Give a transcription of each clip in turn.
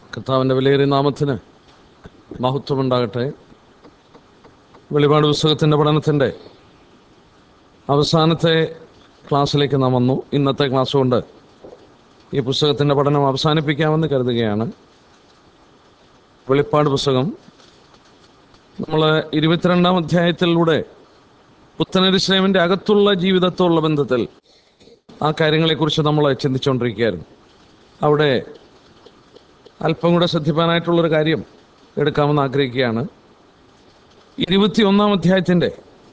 കർത്താവിൻ്റെ വിലയേറിയ നാമത്തിന് മഹത്വമുണ്ടാകട്ടെ വെളിപാട് പുസ്തകത്തിൻ്റെ പഠനത്തിൻ്റെ അവസാനത്തെ ക്ലാസ്സിലേക്ക് നാം വന്നു ഇന്നത്തെ ക്ലാസ് കൊണ്ട് ഈ പുസ്തകത്തിൻ്റെ പഠനം അവസാനിപ്പിക്കാമെന്ന് കരുതുകയാണ് വെളിപ്പാട് പുസ്തകം നമ്മൾ ഇരുപത്തിരണ്ടാം അധ്യായത്തിലൂടെ പുത്തനരിശ്രമിൻ്റെ അകത്തുള്ള ജീവിതത്തോടുള്ള ബന്ധത്തിൽ ആ കാര്യങ്ങളെക്കുറിച്ച് നമ്മൾ ചിന്തിച്ചുകൊണ്ടിരിക്കുകയായിരുന്നു അവിടെ അല്പം കൂടെ ശ്രദ്ധിപ്പാനായിട്ടുള്ളൊരു കാര്യം എടുക്കാമെന്ന് ആഗ്രഹിക്കുകയാണ് ഇരുപത്തിയൊന്നാം അധ്യായത്തിൻ്റെ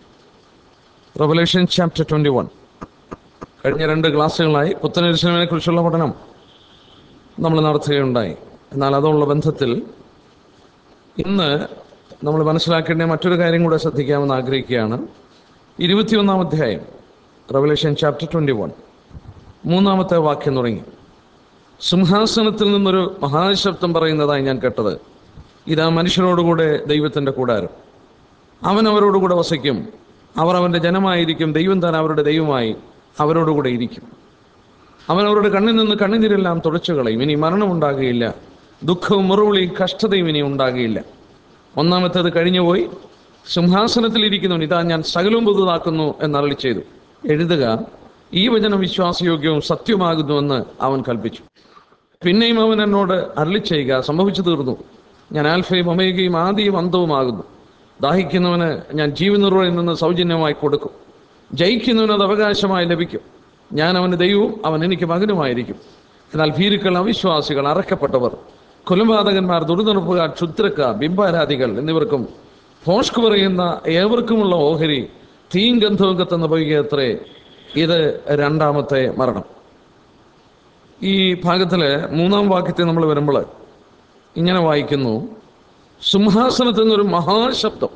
റെവലേഷൻ ചാപ്റ്റർ ട്വൻറ്റി വൺ കഴിഞ്ഞ രണ്ട് ക്ലാസ്സുകളായി പുത്തനരിശനവിനെ കുറിച്ചുള്ള പഠനം നമ്മൾ നടത്തുകയുണ്ടായി എന്നാൽ അതുള്ള ബന്ധത്തിൽ ഇന്ന് നമ്മൾ മനസ്സിലാക്കേണ്ട മറ്റൊരു കാര്യം കൂടെ ശ്രദ്ധിക്കാമെന്ന് ആഗ്രഹിക്കുകയാണ് ഇരുപത്തിയൊന്നാം അധ്യായം റെവലേഷൻ ചാപ്റ്റർ ട്വൻറ്റി വൺ മൂന്നാമത്തെ വാക്യം തുടങ്ങി സിംഹാസനത്തിൽ നിന്നൊരു മഹാശബ്ദം പറയുന്നതായി ഞാൻ കേട്ടത് ഇതാ മനുഷ്യരോടുകൂടെ ദൈവത്തിൻ്റെ കൂടാരം അവൻ അവരോടുകൂടെ വസിക്കും അവർ അവൻ്റെ ജനമായിരിക്കും ദൈവം താൻ അവരുടെ ദൈവമായി അവരോടുകൂടെ ഇരിക്കും അവൻ അവരുടെ കണ്ണിൽ നിന്ന് കണ്ണുനീരെല്ലാം തുടച്ചു കളയും ഇനി മരണമുണ്ടാകുകയില്ല ദുഃഖവും മുറിവിളിയും കഷ്ടതയും ഇനി ഉണ്ടാകുകയില്ല ഒന്നാമത്തേത് കഴിഞ്ഞുപോയി സിംഹാസനത്തിൽ ഇരിക്കുന്നവൻ ഇതാ ഞാൻ സകലവും പുതുതാക്കുന്നു എന്നരളി ചെയ്തു എഴുതുക ഈ വചനം വിശ്വാസയോഗ്യവും സത്യമാകുന്നുവെന്ന് അവൻ കൽപ്പിച്ചു പിന്നെയും അവൻ എന്നോട് അരളി ചെയ്യുക സംഭവിച്ചു തീർന്നു ഞാൻ ആൽഫയും ഒമേഗയും ആദിയും അന്തവുമാകുന്നു ദാഹിക്കുന്നവന് ഞാൻ ജീവനിർവയിൽ നിന്ന് സൗജന്യമായി കൊടുക്കും ജയിക്കുന്നവന് അത് അവകാശമായി ലഭിക്കും ഞാൻ അവന് ദൈവവും അവൻ എനിക്ക് മകനുമായിരിക്കും എന്നാൽ ഭീരുക്കൾ അവിശ്വാസികൾ അറക്കപ്പെട്ടവർ കൊലപാതകന്മാർ ദുരിതണുപ്പുകാർ ക്ഷുദ്രക്കാർ ബിംബാരാധികൾ എന്നിവർക്കും ഫോഷ്ക് പറയുന്ന ഏവർക്കുമുള്ള ഓഹരി തീയും ഗന്ധവും കത്തുന്ന പൈകയത്രേ ഇത് രണ്ടാമത്തെ മരണം ഈ ഭാഗത്തില് മൂന്നാം വാക്യത്തെ നമ്മൾ വരുമ്പോൾ ഇങ്ങനെ വായിക്കുന്നു സിംഹാസനത്തിൽ നിന്നൊരു മഹാശബ്ദം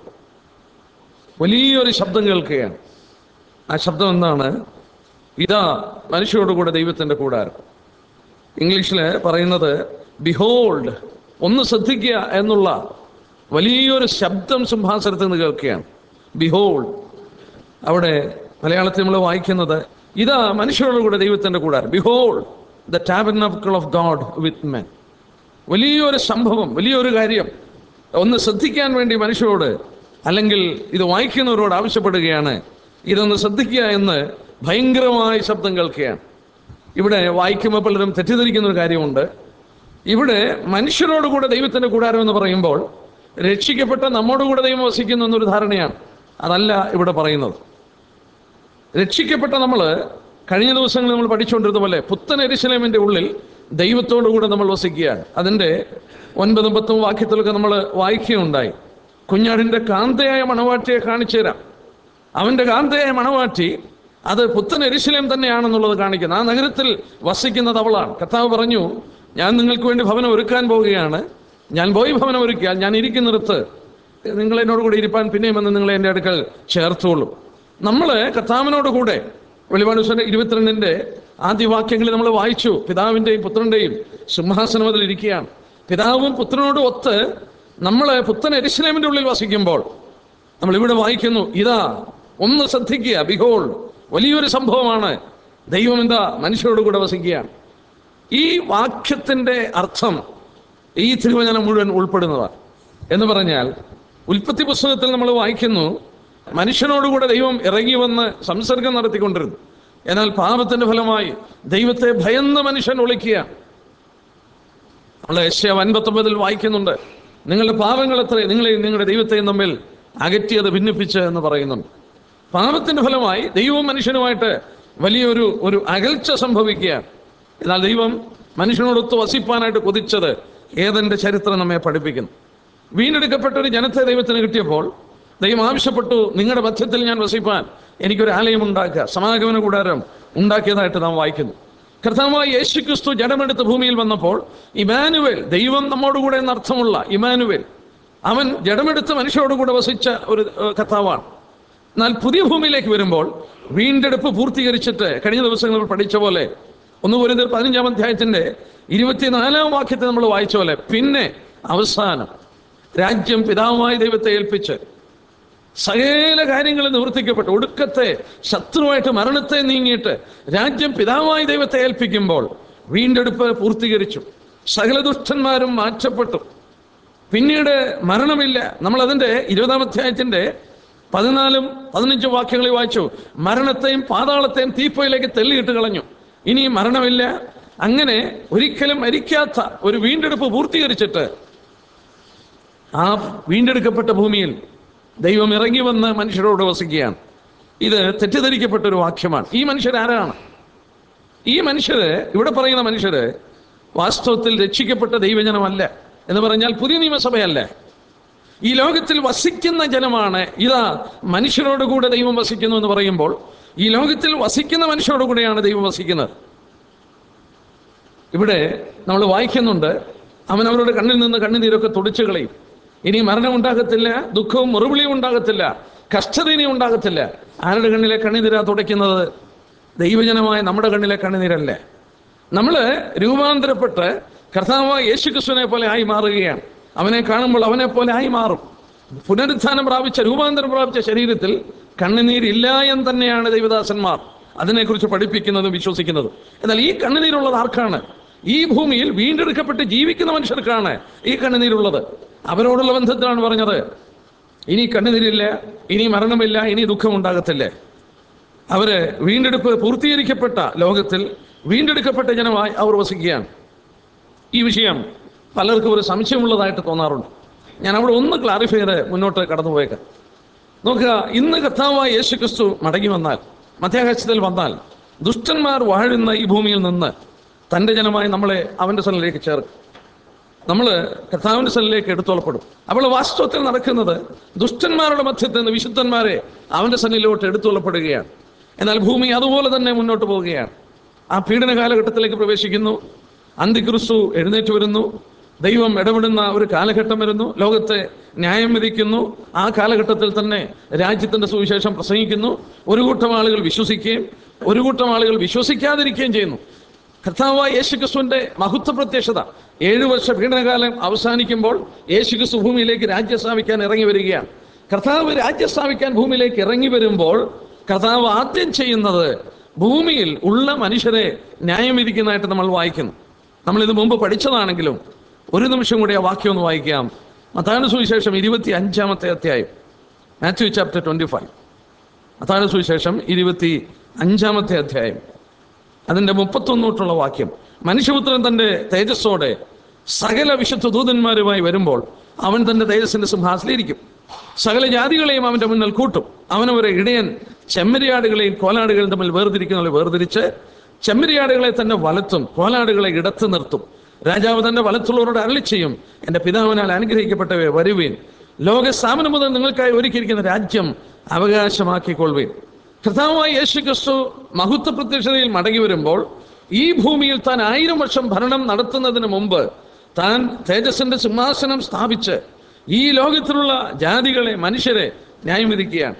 വലിയൊരു ശബ്ദം കേൾക്കുകയാണ് ആ ശബ്ദം എന്താണ് ഇതാ മനുഷ്യരോടുകൂടെ ദൈവത്തിൻ്റെ കൂടാരം ഇംഗ്ലീഷിൽ പറയുന്നത് ബിഹോൾഡ് ഒന്ന് ശ്രദ്ധിക്കുക എന്നുള്ള വലിയൊരു ശബ്ദം സിംഹാസനത്തിൽ നിന്ന് കേൾക്കുകയാണ് ബിഹോൾഡ് അവിടെ മലയാളത്തിൽ നമ്മൾ വായിക്കുന്നത് ഇതാ മനുഷ്യരോടുകൂടെ ദൈവത്തിൻ്റെ കൂടാരം behold the tabernacle of God with men വലിയൊരു സംഭവം വലിയൊരു കാര്യം ഒന്ന് ശ്രദ്ധിക്കാൻ വേണ്ടി മനുഷ്യരോട് അല്ലെങ്കിൽ ഇത് വായിക്കുന്നവരോട് ആവശ്യപ്പെടുകയാണ് ഇതൊന്ന് ശ്രദ്ധിക്കുക എന്ന് ഭയങ്കരമായ ശബ്ദം കേൾക്കുകയാണ് ഇവിടെ വായിക്കുമ്പോൾ പലരും തെറ്റിദ്ധരിക്കുന്ന ഒരു കാര്യമുണ്ട് ഇവിടെ മനുഷ്യരോട് കൂടെ ദൈവത്തിന്റെ കൂടാരം എന്ന് പറയുമ്പോൾ രക്ഷിക്കപ്പെട്ട നമ്മോട് കൂടെ ദൈവം വസിക്കുന്നു എന്നൊരു ധാരണയാണ് അതല്ല ഇവിടെ പറയുന്നത് രക്ഷിക്കപ്പെട്ട നമ്മൾ കഴിഞ്ഞ ദിവസങ്ങളിൽ നമ്മൾ പഠിച്ചുകൊണ്ടിരുന്ന പോലെ പുത്തൻ എരിശലേമിന്റെ ഉള്ളിൽ ദൈവത്തോടു കൂടെ നമ്മൾ വസിക്കുകയാണ് അതിൻ്റെ ഒൻപതും പത്തും വാക്യത്തിലൊക്കെ നമ്മൾ വായിക്കുകയുണ്ടായി കുഞ്ഞാടിൻ്റെ കാന്തയായ മണവാട്ടിയെ കാണിച്ചു തരാം അവൻ്റെ കാന്തയായ മണവാട്ടി അത് പുത്തൻ എരിശിലേം തന്നെയാണെന്നുള്ളത് കാണിക്കുന്നത് ആ നഗരത്തിൽ വസിക്കുന്നത് അവളാണ് കർത്താവ് പറഞ്ഞു ഞാൻ നിങ്ങൾക്ക് വേണ്ടി ഭവനം ഒരുക്കാൻ പോവുകയാണ് ഞാൻ പോയി ഭവനം ഒരുക്കിയാൽ ഞാൻ ഇരിക്കുന്നിടത്ത് നിങ്ങൾ എന്നോട് കൂടെ ഇരിപ്പാൻ പിന്നെയും വന്ന് നിങ്ങളെ എൻ്റെ അടുക്കൽ ചേർത്തോളൂ നമ്മൾ കർത്താവിനോട് കൂടെ വെളിപാട് ദിവസം ഇരുപത്തിരണ്ടിൻ്റെ ആദ്യ വാക്യങ്ങളിൽ നമ്മൾ വായിച്ചു പിതാവിൻ്റെയും പുത്രൻ്റെയും സിംഹാസനം അതിൽ ഇരിക്കുകയാണ് പിതാവും പുത്രനോടും ഒത്ത് നമ്മൾ പുത്തൻ എരിശിലേമിൻ്റെ ഉള്ളിൽ വസിക്കുമ്പോൾ നമ്മൾ ഇവിടെ വായിക്കുന്നു ഇതാ ഒന്ന് ശ്രദ്ധിക്കുക ബിഹോൾ വലിയൊരു സംഭവമാണ് ദൈവം എന്താ മനുഷ്യരോട് കൂടെ വസിക്കുകയാണ് ഈ വാക്യത്തിൻ്റെ അർത്ഥം ഈ തിരുവചനം മുഴുവൻ ഉൾപ്പെടുന്നതാണ് എന്ന് പറഞ്ഞാൽ ഉൽപ്പത്തി പുസ്തകത്തിൽ നമ്മൾ വായിക്കുന്നു മനുഷ്യനോടുകൂടെ ദൈവം ഇറങ്ങി വന്ന് സംസർഗം നടത്തിക്കൊണ്ടിരുന്നു എന്നാൽ പാപത്തിന്റെ ഫലമായി ദൈവത്തെ ഭയന്ന് മനുഷ്യൻ ഒളിക്കുക നമ്മൾ യശ്യ അൻപത്തൊമ്പതിൽ വായിക്കുന്നുണ്ട് നിങ്ങളുടെ പാപങ്ങൾ എത്ര നിങ്ങളെയും നിങ്ങളുടെ ദൈവത്തെയും തമ്മിൽ അകറ്റിയത് ഭിന്നിപ്പിച്ച് എന്ന് പറയുന്നുണ്ട് പാപത്തിന്റെ ഫലമായി ദൈവവും മനുഷ്യനുമായിട്ട് വലിയൊരു ഒരു അകൽച്ച സംഭവിക്കുകയാണ് എന്നാൽ ദൈവം മനുഷ്യനോടൊത്ത് വസിപ്പാനായിട്ട് കൊതിച്ചത് ഏതെന്റെ ചരിത്രം നമ്മെ പഠിപ്പിക്കുന്നു വീണ്ടെടുക്കപ്പെട്ട ഒരു ജനത്തെ ദൈവത്തിന് കിട്ടിയപ്പോൾ ദൈവം ആവശ്യപ്പെട്ടു നിങ്ങളുടെ മധ്യത്തിൽ ഞാൻ വസിപ്പാൻ എനിക്കൊരു ആലയം ഉണ്ടാക്കുക സമാഗമന കൂടാരം ഉണ്ടാക്കിയതായിട്ട് നാം വായിക്കുന്നു കർത്താവായ യേശു ക്രിസ്തു ജഡമെടുത്ത് ഭൂമിയിൽ വന്നപ്പോൾ ഇമാനുവേൽ ദൈവം നമ്മോടുകൂടെ എന്നർത്ഥമുള്ള ഇമാനുവേൽ അവൻ ജഡമെടുത്ത് മനുഷ്യരോടുകൂടെ വസിച്ച ഒരു ഏഹ്, കർത്താവാണ് എന്നാൽ പുതിയ ഭൂമിയിലേക്ക് വരുമ്പോൾ വീണ്ടെടുപ്പ് പൂർത്തീകരിച്ചിട്ട് കഴിഞ്ഞ ദിവസങ്ങൾ നമ്മൾ പഠിച്ച പോലെ ഒന്ന് പോലും പതിനഞ്ചാം അധ്യായത്തിന്റെ ഇരുപത്തിനാലാം വാക്യത്തെ നമ്മൾ വായിച്ച പോലെ പിന്നെ അവസാനം രാജ്യം പിതാവുമായി ദൈവത്തെ ഏൽപ്പിച്ച് സകല കാര്യങ്ങളും നിവർത്തിക്കപ്പെട്ടു ഒടുക്കത്തെ ശത്രുവായിട്ട് മരണത്തെ നീങ്ങിയിട്ട് രാജ്യം പിതാവായി ദൈവത്തെ ഏൽപ്പിക്കുമ്പോൾ വീണ്ടെടുപ്പ് പൂർത്തീകരിച്ചു സകല ദുഷ്ടന്മാരും മാറ്റപ്പെട്ടു പിന്നീട് മരണമില്ല നമ്മൾ അതിന്റെ ഇരുപതാം അധ്യായത്തിന്റെ പതിനാലും പതിനഞ്ചും വാക്യങ്ങളിൽ വായിച്ചു മരണത്തെയും പാതാളത്തെയും തീപ്പൊയിലേക്ക് തെള്ളിയിട്ട് കളഞ്ഞു ഇനി മരണമില്ല അങ്ങനെ ഒരിക്കലും മരിക്കാത്ത ഒരു വീണ്ടെടുപ്പ് പൂർത്തീകരിച്ചിട്ട് ആ വീണ്ടെടുക്കപ്പെട്ട ഭൂമിയിൽ ദൈവം ഇറങ്ങി വന്ന് മനുഷ്യരോട് വസിക്കുകയാണ് ഇത് തെറ്റിദ്ധരിക്കപ്പെട്ട ഒരു വാക്യമാണ് ഈ മനുഷ്യരാരാണ് ഈ മനുഷ്യര് ഇവിടെ പറയുന്ന മനുഷ്യര് വാസ്തവത്തിൽ രക്ഷിക്കപ്പെട്ട ദൈവജനമല്ല എന്ന് പറഞ്ഞാൽ പുതിയ നിയമസഭയല്ല ഈ ലോകത്തിൽ വസിക്കുന്ന ജനമാണ് ഇതാ മനുഷ്യരോട് കൂടെ ദൈവം വസിക്കുന്നു എന്ന് പറയുമ്പോൾ ഈ ലോകത്തിൽ വസിക്കുന്ന മനുഷ്യരോട് കൂടെയാണ് ദൈവം വസിക്കുന്നത് ഇവിടെ നമ്മൾ വായിക്കുന്നുണ്ട് അവൻ അവരുടെ കണ്ണിൽ നിന്ന് കണ്ണുനീരൊക്കെ തുടച്ചു കളയും ഇനി മരണം ഉണ്ടാകത്തില്ല ദുഃഖവും മുറിവിളിയും ഉണ്ടാകത്തില്ല കഷ്ടത ഇനി ഉണ്ടാകത്തില്ല ആരുടെ കണ്ണിലെ കണ്ണുനീരാ തുടയ്ക്കുന്നത് ദൈവജനമായ നമ്മുടെ കണ്ണിലെ കണ്ണുനീരല്ലേ നമ്മൾ രൂപാന്തരപ്പെട്ട് കർത്താവായ യേശു ക്രിസ്തുവിനെ പോലെ ആയി മാറുകയാണ് അവനെ കാണുമ്പോൾ അവനെ പോലെ ആയി മാറും പുനരുത്ഥാനം പ്രാപിച്ച രൂപാന്തരം പ്രാപിച്ച ശരീരത്തിൽ കണ്ണുനീരില്ല എന്ന് തന്നെയാണ് ദൈവദാസന്മാർ അതിനെക്കുറിച്ച് പഠിപ്പിക്കുന്നതും വിശ്വസിക്കുന്നതും എന്നാൽ ഈ കണ്ണുനീരുള്ളത് ആർക്കാണ് ഈ ഭൂമിയിൽ വീണ്ടെടുക്കപ്പെട്ട് ജീവിക്കുന്ന മനുഷ്യർക്കാണ് ഈ കണ്ണുനീരുള്ളത് അവരോടുള്ള ബന്ധത്തിലാണ് പറഞ്ഞത് ഇനി കണ്ണുനീരില്ല ഇനി മരണമില്ല ഇനി ദുഃഖമുണ്ടാകത്തില്ല അവര് വീണ്ടെടുപ്പ് പൂർത്തീകരിക്കപ്പെട്ട ലോകത്തിൽ വീണ്ടെടുക്കപ്പെട്ട ജനമായി അവർ വസിക്കുകയാണ് ഈ വിഷയം പലർക്കും ഒരു സംശയമുള്ളതായിട്ട് തോന്നാറുണ്ട് ഞാൻ അവിടെ ഒന്ന് ക്ലാരിഫൈ ചെയ്ത് മുന്നോട്ട് കടന്നു പോയേക്കാം നോക്കുക ഇന്ന് കർത്താവായ യേശു ക്രിസ്തു മടങ്ങി വന്നാൽ മധ്യാകാശത്തിൽ വന്നാൽ ദുഷ്ടന്മാർ വാഴുന്ന ഈ ഭൂമിയിൽ നിന്ന് തൻ്റെ ജനമായി നമ്മളെ അവൻ്റെ സ്ഥലത്തിലേക്ക് ചേർക്കും നമ്മൾ കർത്താവിൻ്റെ സ്ഥലത്തിലേക്ക് എടുത്തോളപ്പെടും അപ്പോൾ വാസ്തവത്തിൽ നടക്കുന്നത് ദുഷ്ടന്മാരുടെ മധ്യത്തിൽ നിന്ന് വിശുദ്ധന്മാരെ അവൻ്റെ സന്നിലോട്ട് എടുത്തോളപ്പെടുകയാണ് എന്നാൽ ഭൂമി അതുപോലെ തന്നെ മുന്നോട്ട് പോവുകയാണ് ആ പീഡന കാലഘട്ടത്തിലേക്ക് പ്രവേശിക്കുന്നു അന്തിക്രിസ്തു എഴുന്നേറ്റ് വരുന്നു ദൈവം ഇടപെടുന്ന ഒരു കാലഘട്ടം വരുന്നു ലോകത്തെ ന്യായം വിധിക്കുന്നു ആ കാലഘട്ടത്തിൽ തന്നെ രാജ്യത്തിന്റെ സുവിശേഷം പ്രസംഗിക്കുന്നു ഒരു കൂട്ടം ആളുകൾ വിശ്വസിക്കുകയും ഒരു കൂട്ടം ആളുകൾ വിശ്വസിക്കാതിരിക്കുകയും ചെയ്യുന്നു കർത്താവായ യേശുക്രിസ്തുവിന്റെ മഹത്വ പ്രത്യക്ഷത ഏഴു വർഷ പീഡനകാലം അവസാനിക്കുമ്പോൾ യേശുക്രിസ്തു ഭൂമിയിലേക്ക് രാജ്യം സ്ഥാപിക്കാൻ ഇറങ്ങി വരികയാണ് കർത്താവ് രാജ്യം സ്ഥാപിക്കാൻ ഭൂമിയിലേക്ക് ഇറങ്ങി വരുമ്പോൾ കർത്താവ് ആദ്യം ചെയ്യുന്നത് ഭൂമിയിൽ ഉള്ള മനുഷ്യരെ ന്യായം വിധിക്കുന്നതായിട്ട് നമ്മൾ വായിക്കുന്നു നമ്മൾ ഇത് മുമ്പ് പഠിച്ചതാണെങ്കിലും ഒരു നിമിഷം കൂടി ആ വാക്യം ഒന്ന് വായിക്കാം മത്താന സുവിശേഷം ഇരുപത്തി അഞ്ചാമത്തെ അധ്യായം മാത്യു ചാപ്റ്റർ ട്വന്റി ഫൈവ് മത്താന സുവിശേഷം ഇരുപത്തി അഞ്ചാമത്തെ അധ്യായം അതിന്റെ മുപ്പത്തൊന്നോട്ടുള്ള വാക്യം മനുഷ്യപുത്രൻ തന്റെ തേജസ്സോടെ സകല വിശുദ്ധ ദൂതന്മാരുമായി വരുമ്പോൾ അവൻ തന്റെ തേജസ്സിന്റെ സിംഹാസനിലിരിക്കും സകല ജാതികളെയും അവന്റെ മുന്നിൽ കൂട്ടും അവനവരെ ഇടയൻ ചെമ്മരിയാടുകളെയും കോലാടുകളെയും തമ്മിൽ വേർതിരിക്കുന്ന വേർതിരിച്ച് ചെമ്മരിയാടുകളെ തന്നെ വലത്തും കോലാടുകളെ ഇടത്ത് നിർത്തും രാജാവ് തന്റെ വലത്തുള്ളവരോട് അരളി ചെയ്യും എന്റെ പിതാവിനാൽ അനുഗ്രഹിക്കപ്പെട്ടവയെ വരുവീൻ ലോക സ്ഥാപനം മുതൽ നിങ്ങൾക്കായി ഒരുക്കിയിരിക്കുന്ന രാജ്യം അവകാശമാക്കിക്കൊള്ളുവീൻ കർത്താവായ യേശു ക്രിസ്തു മഹത്വ പ്രത്യക്ഷതയിൽ മടങ്ങി വരുമ്പോൾ ഈ ഭൂമിയിൽ താൻ ആയിരം വർഷം ഭരണം നടത്തുന്നതിന് മുമ്പ് താൻ തേജസ്സിന്റെ സിംഹാസനം സ്ഥാപിച്ച് ഈ ലോകത്തിലുള്ള ജാതികളെ മനുഷ്യരെ ന്യായം വിധിക്കുകയാണ്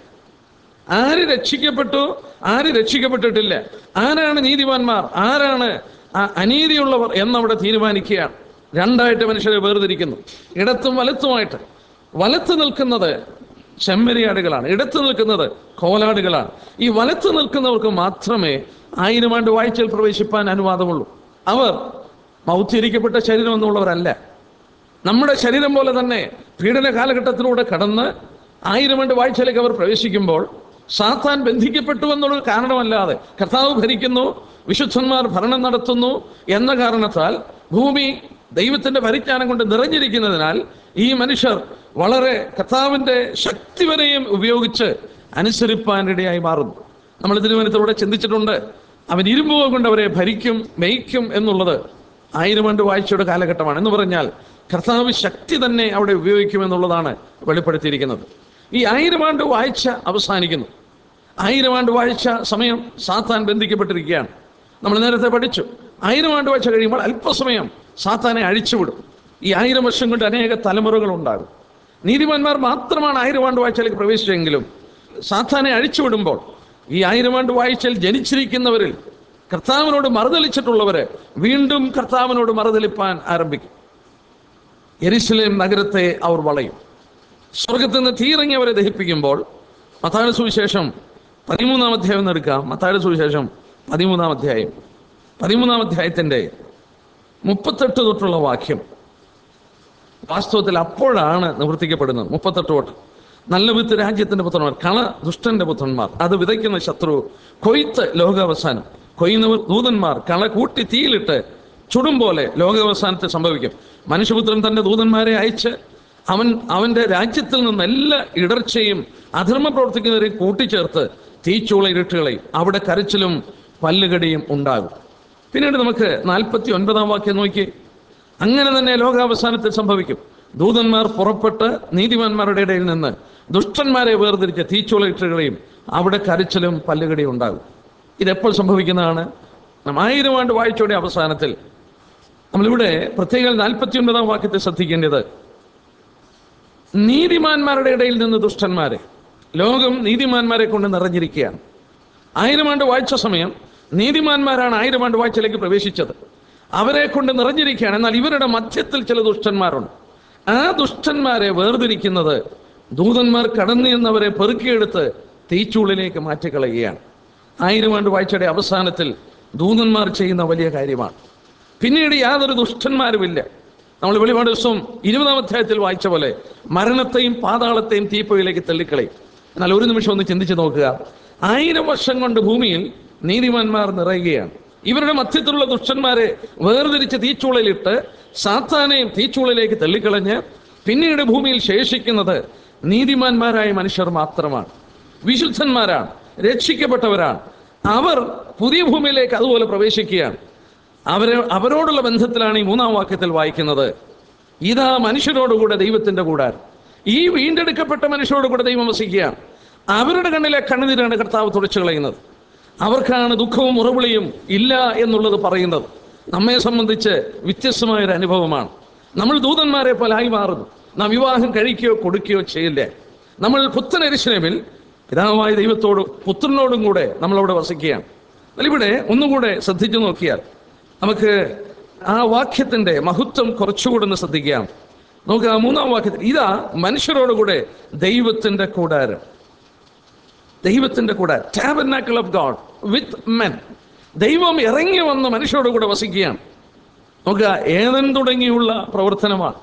ആര് രക്ഷിക്കപ്പെട്ടു ആര് രക്ഷിക്കപ്പെട്ടിട്ടില്ല ആരാണ് നീതിമാന്മാർ ആരാണ് ആ അനീതിയുള്ളവർ എന്നവിടെ തീരുമാനിക്കുകയാണ് രണ്ടായിട്ട് മനുഷ്യരെ വേർതിരിക്കുന്നു ഇടത്തും വലത്തുമായിട്ട് വലത്ത് നിൽക്കുന്നത് ചെമ്മരിയാടുകളാണ് ഇടത്ത് നിൽക്കുന്നത് കോലാടുകളാണ് ഈ വലത്ത് നിൽക്കുന്നവർക്ക് മാത്രമേ ആയിരം ആണ്ട് വായിച്ചയിൽ പ്രവേശിപ്പാൻ അനുവാദമുള്ളൂ അവർ മൗത്യരിക്കപ്പെട്ട ശരീരം എന്നുള്ളവരല്ല നമ്മുടെ ശരീരം പോലെ തന്നെ പീഡന കാലഘട്ടത്തിലൂടെ കടന്ന് ആയിരം ആണ്ട് വാഴ്ചയിലേക്ക് അവർ പ്രവേശിക്കുമ്പോൾ സാത്താൻ ബന്ധിക്കപ്പെട്ടു എന്നുള്ള കാരണമല്ലാതെ കർത്താവ് ഭരിക്കുന്നു വിശുദ്ധന്മാർ ഭരണം നടത്തുന്നു എന്ന കാരണത്താൽ ഭൂമി ദൈവത്തിന്റെ പരിജ്ഞാനം കൊണ്ട് നിറഞ്ഞിരിക്കുന്നതിനാൽ ഈ മനുഷ്യർ വളരെ കർത്താവിന്റെ ശക്തി വരെയും ഉപയോഗിച്ച് അനുസരിപ്പാനിടയായി മാറുന്നു നമ്മൾ തിരുവനന്തപുരത്തിലൂടെ ചിന്തിച്ചിട്ടുണ്ട് അവൻ ഇരുമ്പ് കൊണ്ട് അവരെ ഭരിക്കും മേയ്ക്കും എന്നുള്ളത് ആയിരം ആണ്ട് വാഴ്ചയുടെ കാലഘട്ടമാണ് എന്ന് പറഞ്ഞാൽ കർത്താവ് ശക്തി തന്നെ അവിടെ ഉപയോഗിക്കുമെന്നുള്ളതാണ് വെളിപ്പെടുത്തിയിരിക്കുന്നത് ഈ ആയിരം ആണ്ട് വാഴ്ച അവസാനിക്കുന്നു ആയിരം ആണ്ട് വാഴ്ച സമയം സാത്താൻ ബന്ധിക്കപ്പെട്ടിരിക്കുകയാണ് നമ്മൾ നേരത്തെ പഠിച്ചു ആയിരം ആണ്ട് വാഴ്ച കഴിയുമ്പോൾ അല്പസമയം സാത്താനെ അഴിച്ചുവിടും ഈ ആയിരം വർഷം കൊണ്ട് അനേക തലമുറകൾ ഉണ്ടാകും നീതിമാന്മാർ മാത്രമാണ് ആയിരം ആണ്ട് വാഴ്ചയിലേക്ക് പ്രവേശിച്ചെങ്കിലും സാത്താനെ അഴിച്ചുവിടുമ്പോൾ ഈ ആയിരം ആണ്ട് വാഴ്ചയിൽ ജനിച്ചിരിക്കുന്നവരിൽ കർത്താവിനോട് മറുതലിച്ചിട്ടുള്ളവരെ വീണ്ടും കർത്താവിനോട് മറുതലിപ്പാൻ ആരംഭിക്കും എരിശിലേം നഗരത്തെ അവർ വളയും സ്വർഗത്തിൽ നിന്ന് തീയിറങ്ങി അവരെ ദഹിപ്പിക്കുമ്പോൾ മത്താഴ സുവിശേഷം പതിമൂന്നാം അധ്യായം എന്ന് എടുക്കാം മത്താഴ സുവിശേഷം പതിമൂന്നാം അധ്യായം പതിമൂന്നാം അധ്യായത്തിൻ്റെ മുപ്പത്തെട്ട് തൊട്ടുള്ള വാക്യം വാസ്തവത്തിൽ അപ്പോഴാണ് നിവർത്തിക്കപ്പെടുന്നത് മുപ്പത്തെട്ട് തൊട്ട് നല്ല വിത്ത് രാജ്യത്തിന്റെ പുത്രന്മാർ കള ദുഷ്ടന്റെ പുത്രന്മാർ അത് വിതയ്ക്കുന്ന ശത്രു കൊയ്ത്ത് ലോകാവസാനം കൊയ്യുന്നവർ ദൂതന്മാർ കള കൂട്ടി തീയിലിട്ട് ചുടും പോലെ ലോകാവസാനത്തിൽ സംഭവിക്കും മനുഷ്യപുത്രൻ തന്റെ ദൂതന്മാരെ അയച്ച് അവൻ അവന്റെ രാജ്യത്തിൽ നിന്ന് എല്ലാ ഇടർച്ചയും അധർമ്മ പ്രവർത്തിക്കുന്നവരെയും കൂട്ടിച്ചേർത്ത് തീച്ചൂള ഇരുട്ടുകളെയും അവിടെ കരച്ചിലും പല്ലുകടിയും ഉണ്ടാകും പിന്നീട് നമുക്ക് നാൽപ്പത്തി ഒൻപതാം വാക്യം നോക്കി അങ്ങനെ തന്നെ ലോകാവസാനത്തിൽ സംഭവിക്കും ദൂതന്മാർ പുറപ്പെട്ട് നീതിമാന്മാരുടെ ഇടയിൽ നിന്ന് ദുഷ്ടന്മാരെ വേർതിരിച്ച് തീച്ചുളയിട്ടുകളെയും അവിടെ കരച്ചിലും പല്ലുകടിയും ഉണ്ടാകും ഇതെപ്പോൾ സംഭവിക്കുന്നതാണ് നാം ആയിരം ആണ്ട് വായിച്ചോടെ അവസാനത്തിൽ നമ്മളിവിടെ പ്രത്യേകം നാൽപ്പത്തി ഒൻപതാം വാക്യത്തെ ശ്രദ്ധിക്കേണ്ടത് നീതിമാന്മാരുടെ ഇടയിൽ നിന്ന് ദുഷ്ടന്മാരെ ലോകം നീതിമാന്മാരെ കൊണ്ട് നിറഞ്ഞിരിക്കുകയാണ് ആയിരം ആണ്ട് വായിച്ച സമയം നീതിമാന്മാരാണ് ആയിരം ആണ്ട് വാഴ്ചയിലേക്ക് പ്രവേശിച്ചത് അവരെ കൊണ്ട് നിറഞ്ഞിരിക്കുകയാണ് എന്നാൽ ഇവരുടെ മധ്യത്തിൽ ചില ദുഷ്ടന്മാരുണ്ട് ആ ദുഷ്ടന്മാരെ വേർതിരിക്കുന്നത് ദൂതന്മാർ കടന്നു എന്നവരെ പെറുക്കിയെടുത്ത് തീച്ചൂളിലേക്ക് മാറ്റിക്കളയുകയാണ് ആയിരം ആണ്ട് വാഴ്ചയുടെ അവസാനത്തിൽ ദൂതന്മാർ ചെയ്യുന്ന വലിയ കാര്യമാണ് പിന്നീട് യാതൊരു ദുഷ്ടന്മാരുമില്ല നമ്മൾ വെളിപാട് ദിവസവും ഇരുപതാം അധ്യായത്തിൽ വായിച്ച പോലെ മരണത്തെയും പാതാളത്തെയും തീപ്പൊയിലേക്ക് തള്ളിക്കളയും എന്നാൽ ഒരു നിമിഷം ഒന്ന് ചിന്തിച്ചു നോക്കുക ആയിരം വർഷം കൊണ്ട് ഭൂമിയിൽ നീതിമാന്മാർ നിറയുകയാണ് ഇവരുടെ മധ്യത്തിലുള്ള ദുഷ്ടന്മാരെ വേർതിരിച്ച് തീച്ചൂളയിലിട്ട് സാത്താനെയും തീച്ചൂളയിലേക്ക് തള്ളിക്കളഞ്ഞ് പിന്നീട് ഭൂമിയിൽ ശേഷിക്കുന്നത് നീതിമാന്മാരായ മനുഷ്യർ മാത്രമാണ് വിശുദ്ധന്മാരാണ് രക്ഷിക്കപ്പെട്ടവരാണ് അവർ പുതിയ ഭൂമിയിലേക്ക് അതുപോലെ പ്രവേശിക്കുകയാണ് അവരെ അവരോടുള്ള ബന്ധത്തിലാണ് ഈ മൂന്നാം വാക്യത്തിൽ വായിക്കുന്നത് ഇതാ മനുഷ്യരോടുകൂടെ ദൈവത്തിന്റെ കൂടാരം ഈ വീണ്ടെടുക്കപ്പെട്ട മനുഷ്യരോടുകൂടെ ദൈവം വസിക്കുകയാണ് അവരുടെ കണ്ണിലെ കണ്ണുനീരാണ് കർത്താവ് തുടച്ചു കളയുന്നത് അവർക്കാണ് ദുഃഖവും ഉറവിളിയും ഇല്ല എന്നുള്ളത് പറയുന്നത് നമ്മെ സംബന്ധിച്ച് വ്യത്യസ്തമായ ഒരു അനുഭവമാണ് നമ്മൾ ദൂതന്മാരെ പോലെ ആയി മാറുന്നു നാം വിവാഹം കഴിക്കുകയോ കൊടുക്കുകയോ ചെയ്യില്ല നമ്മൾ പുത്തൻ എരിശിനമിൽ പിതാവായ ദൈവത്തോടും പുത്രനോടും കൂടെ നമ്മൾ അവിടെ വസിക്കുകയാണ് എന്നാൽ ഇവിടെ ഒന്നുകൂടെ ശ്രദ്ധിച്ചു നോക്കിയാൽ നമുക്ക് ആ വാക്യത്തിന്റെ മഹത്വം കുറച്ചുകൂടെ ഒന്ന് ശ്രദ്ധിക്കാം നമുക്ക് ആ മൂന്നാം വാക്യത്തിൽ ഇതാ മനുഷ്യരോടുകൂടെ ദൈവത്തിന്റെ കൂടാരം ദൈവത്തിന്റെ കൂടെ tabernacle of God with men ദൈവം ഇറങ്ങി വന്ന് മനുഷ്യരോട് കൂടെ വസിക്കുകയാണ് നോക്കുക ഏതൻ തുടങ്ങിയുള്ള പ്രവർത്തനമാണ്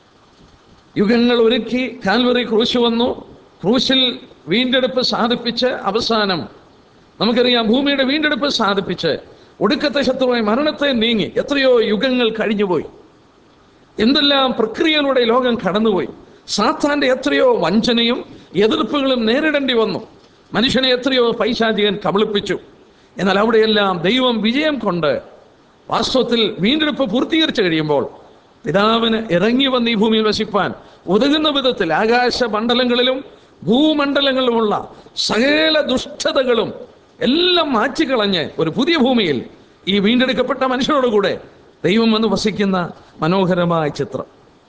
യുഗങ്ങൾ ഒരുക്കി കാൽവറി ക്രൂശ് വന്നു ക്രൂശിൽ വീണ്ടെടുപ്പ് സാധിപ്പിച്ച് അവസാനം നമുക്കറിയാം ഭൂമിയുടെ വീണ്ടെടുപ്പ് സാധിപ്പിച്ച് ഒടുക്കത്തെ ശത്രുവായി മരണത്തെ നീങ്ങി എത്രയോ യുഗങ്ങൾ കഴിഞ്ഞുപോയി എന്തെല്ലാം പ്രക്രിയയിലൂടെ ലോകം കടന്നുപോയി സാത്താന്റെ എത്രയോ വഞ്ചനയും എതിർപ്പുകളും നേരിടേണ്ടി വന്നു മനുഷ്യനെ എത്രയോ പൈശാചികൻ കബളിപ്പിച്ചു എന്നാൽ അവിടെയെല്ലാം ദൈവം വിജയം കൊണ്ട് വാസ്തവത്തിൽ വീണ്ടെടുപ്പ് പൂർത്തീകരിച്ചു കഴിയുമ്പോൾ പിതാവിന് ഇറങ്ങി വന്ന് ഈ ഭൂമിയിൽ വസിപ്പാൻ ഉതകുന്ന വിധത്തിൽ ആകാശ മണ്ഡലങ്ങളിലും ഭൂമണ്ഡലങ്ങളിലുമുള്ള സകല ദുഷ്ടതകളും എല്ലാം മാറ്റിക്കളഞ്ഞ് ഒരു പുതിയ ഭൂമിയിൽ ഈ വീണ്ടെടുക്കപ്പെട്ട മനുഷ്യരോടുകൂടെ ദൈവം വന്ന് വസിക്കുന്ന മനോഹരമായ ചിത്രം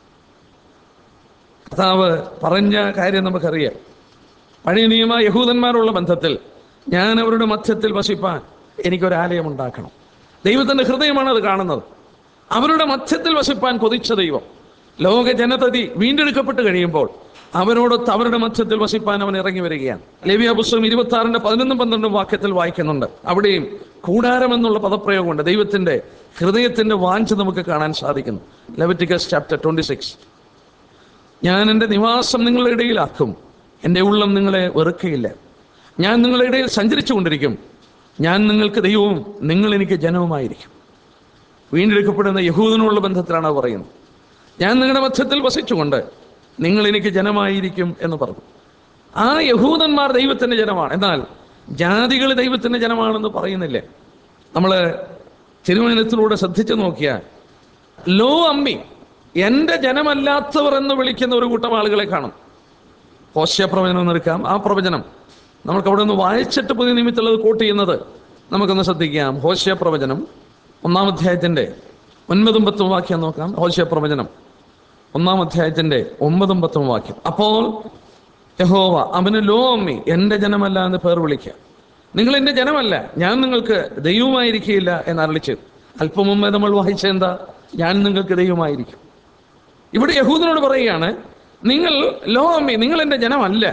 കർത്താവ് പറഞ്ഞ കാര്യം നമുക്കറിയാം പഴയ നിയമ യഹൂദന്മാരുള്ള ബന്ധത്തിൽ ഞാൻ അവരുടെ മധ്യത്തിൽ വസിപ്പാൻ എനിക്കൊരാലയം ഉണ്ടാക്കണം ദൈവത്തിന്റെ ഹൃദയമാണ് അത് കാണുന്നത് അവരുടെ മധ്യത്തിൽ വസിപ്പാൻ കൊതിച്ച ദൈവം ലോക ജനതതി വീണ്ടെടുക്കപ്പെട്ട് കഴിയുമ്പോൾ അവരോടൊത്ത് അവരുടെ മധ്യത്തിൽ വസിപ്പാൻ അവൻ ഇറങ്ങി വരികയാണ് ലേവിയ പുസ്തകം ഇരുപത്തി ആറിന്റെ പതിനൊന്നും പന്ത്രണ്ടും വാക്യത്തിൽ വായിക്കുന്നുണ്ട് അവിടെയും കൂടാരം എന്നുള്ള പദപ്രയോഗമുണ്ട് ദൈവത്തിന്റെ ഹൃദയത്തിന്റെ വാഞ്ച നമുക്ക് കാണാൻ സാധിക്കുന്നു ലെവറ്റിക്കസ് ചാപ്റ്റർ ട്വന്റി സിക്സ് ഞാൻ എൻ്റെ നിവാസം നിങ്ങളുടെ ഇടയിലാക്കും എൻ്റെ ഉള്ളം നിങ്ങളെ വെറുക്കയില്ല ഞാൻ നിങ്ങളുടെ ഇടയിൽ സഞ്ചരിച്ചു കൊണ്ടിരിക്കും ഞാൻ നിങ്ങൾക്ക് ദൈവവും നിങ്ങൾ എനിക്ക് ജനവുമായിരിക്കും വീണ്ടെടുക്കപ്പെടുന്ന യഹൂദനുള്ള ബന്ധത്തിലാണ് അത് പറയുന്നത് ഞാൻ നിങ്ങളുടെ മധ്യത്തിൽ വസിച്ചുകൊണ്ട് നിങ്ങൾ എനിക്ക് ജനമായിരിക്കും എന്ന് പറഞ്ഞു ആ യഹൂദന്മാർ ദൈവത്തിന്റെ ജനമാണ് എന്നാൽ ജാതികൾ ദൈവത്തിന്റെ ജനമാണെന്ന് പറയുന്നില്ല നമ്മൾ തിരുവനന്തപുരത്തിലൂടെ ശ്രദ്ധിച്ചു നോക്കിയാൽ ലോ അമ്മി എൻ്റെ ജനമല്ലാത്തവർ എന്ന് വിളിക്കുന്ന ഒരു കൂട്ടം ആളുകളെ കാണും ഹോശ്യ പ്രവചനം എന്ന് എടുക്കാം ആ പ്രവചനം നമുക്ക് അവിടെ നിന്ന് വായിച്ചിട്ട് പുതിയ നിമിത്തമുള്ളത് കോട്ട് ചെയ്യുന്നത് നമുക്കൊന്ന് ശ്രദ്ധിക്കാം ഹോശ്യ പ്രവചനം ഒന്നാം അധ്യായത്തിന്റെ ഒൻപതും പത്തും വാക്യം നോക്കാം ഹോശ്യ പ്രവചനം ഒന്നാം അധ്യായത്തിന്റെ ഒമ്പതും പത്തും വാക്യം അപ്പോൾ യഹോവ അവന് ലോ അമ്മി എൻ്റെ ജനമല്ല എന്ന് പേർ വിളിക്കുക നിങ്ങൾ എൻ്റെ ജനമല്ല ഞാൻ നിങ്ങൾക്ക് ദൈവമായിരിക്കില്ല എന്ന് അരളിച്ചു അല്പം മുമ്പേ നമ്മൾ വായിച്ച എന്താ ഞാൻ നിങ്ങൾക്ക് ദൈവമായിരിക്കും ഇവിടെ യഹൂദനോട് പറയുകയാണ് നിങ്ങൾ ലോ അമ്മി നിങ്ങൾ എൻ്റെ ജനമല്ല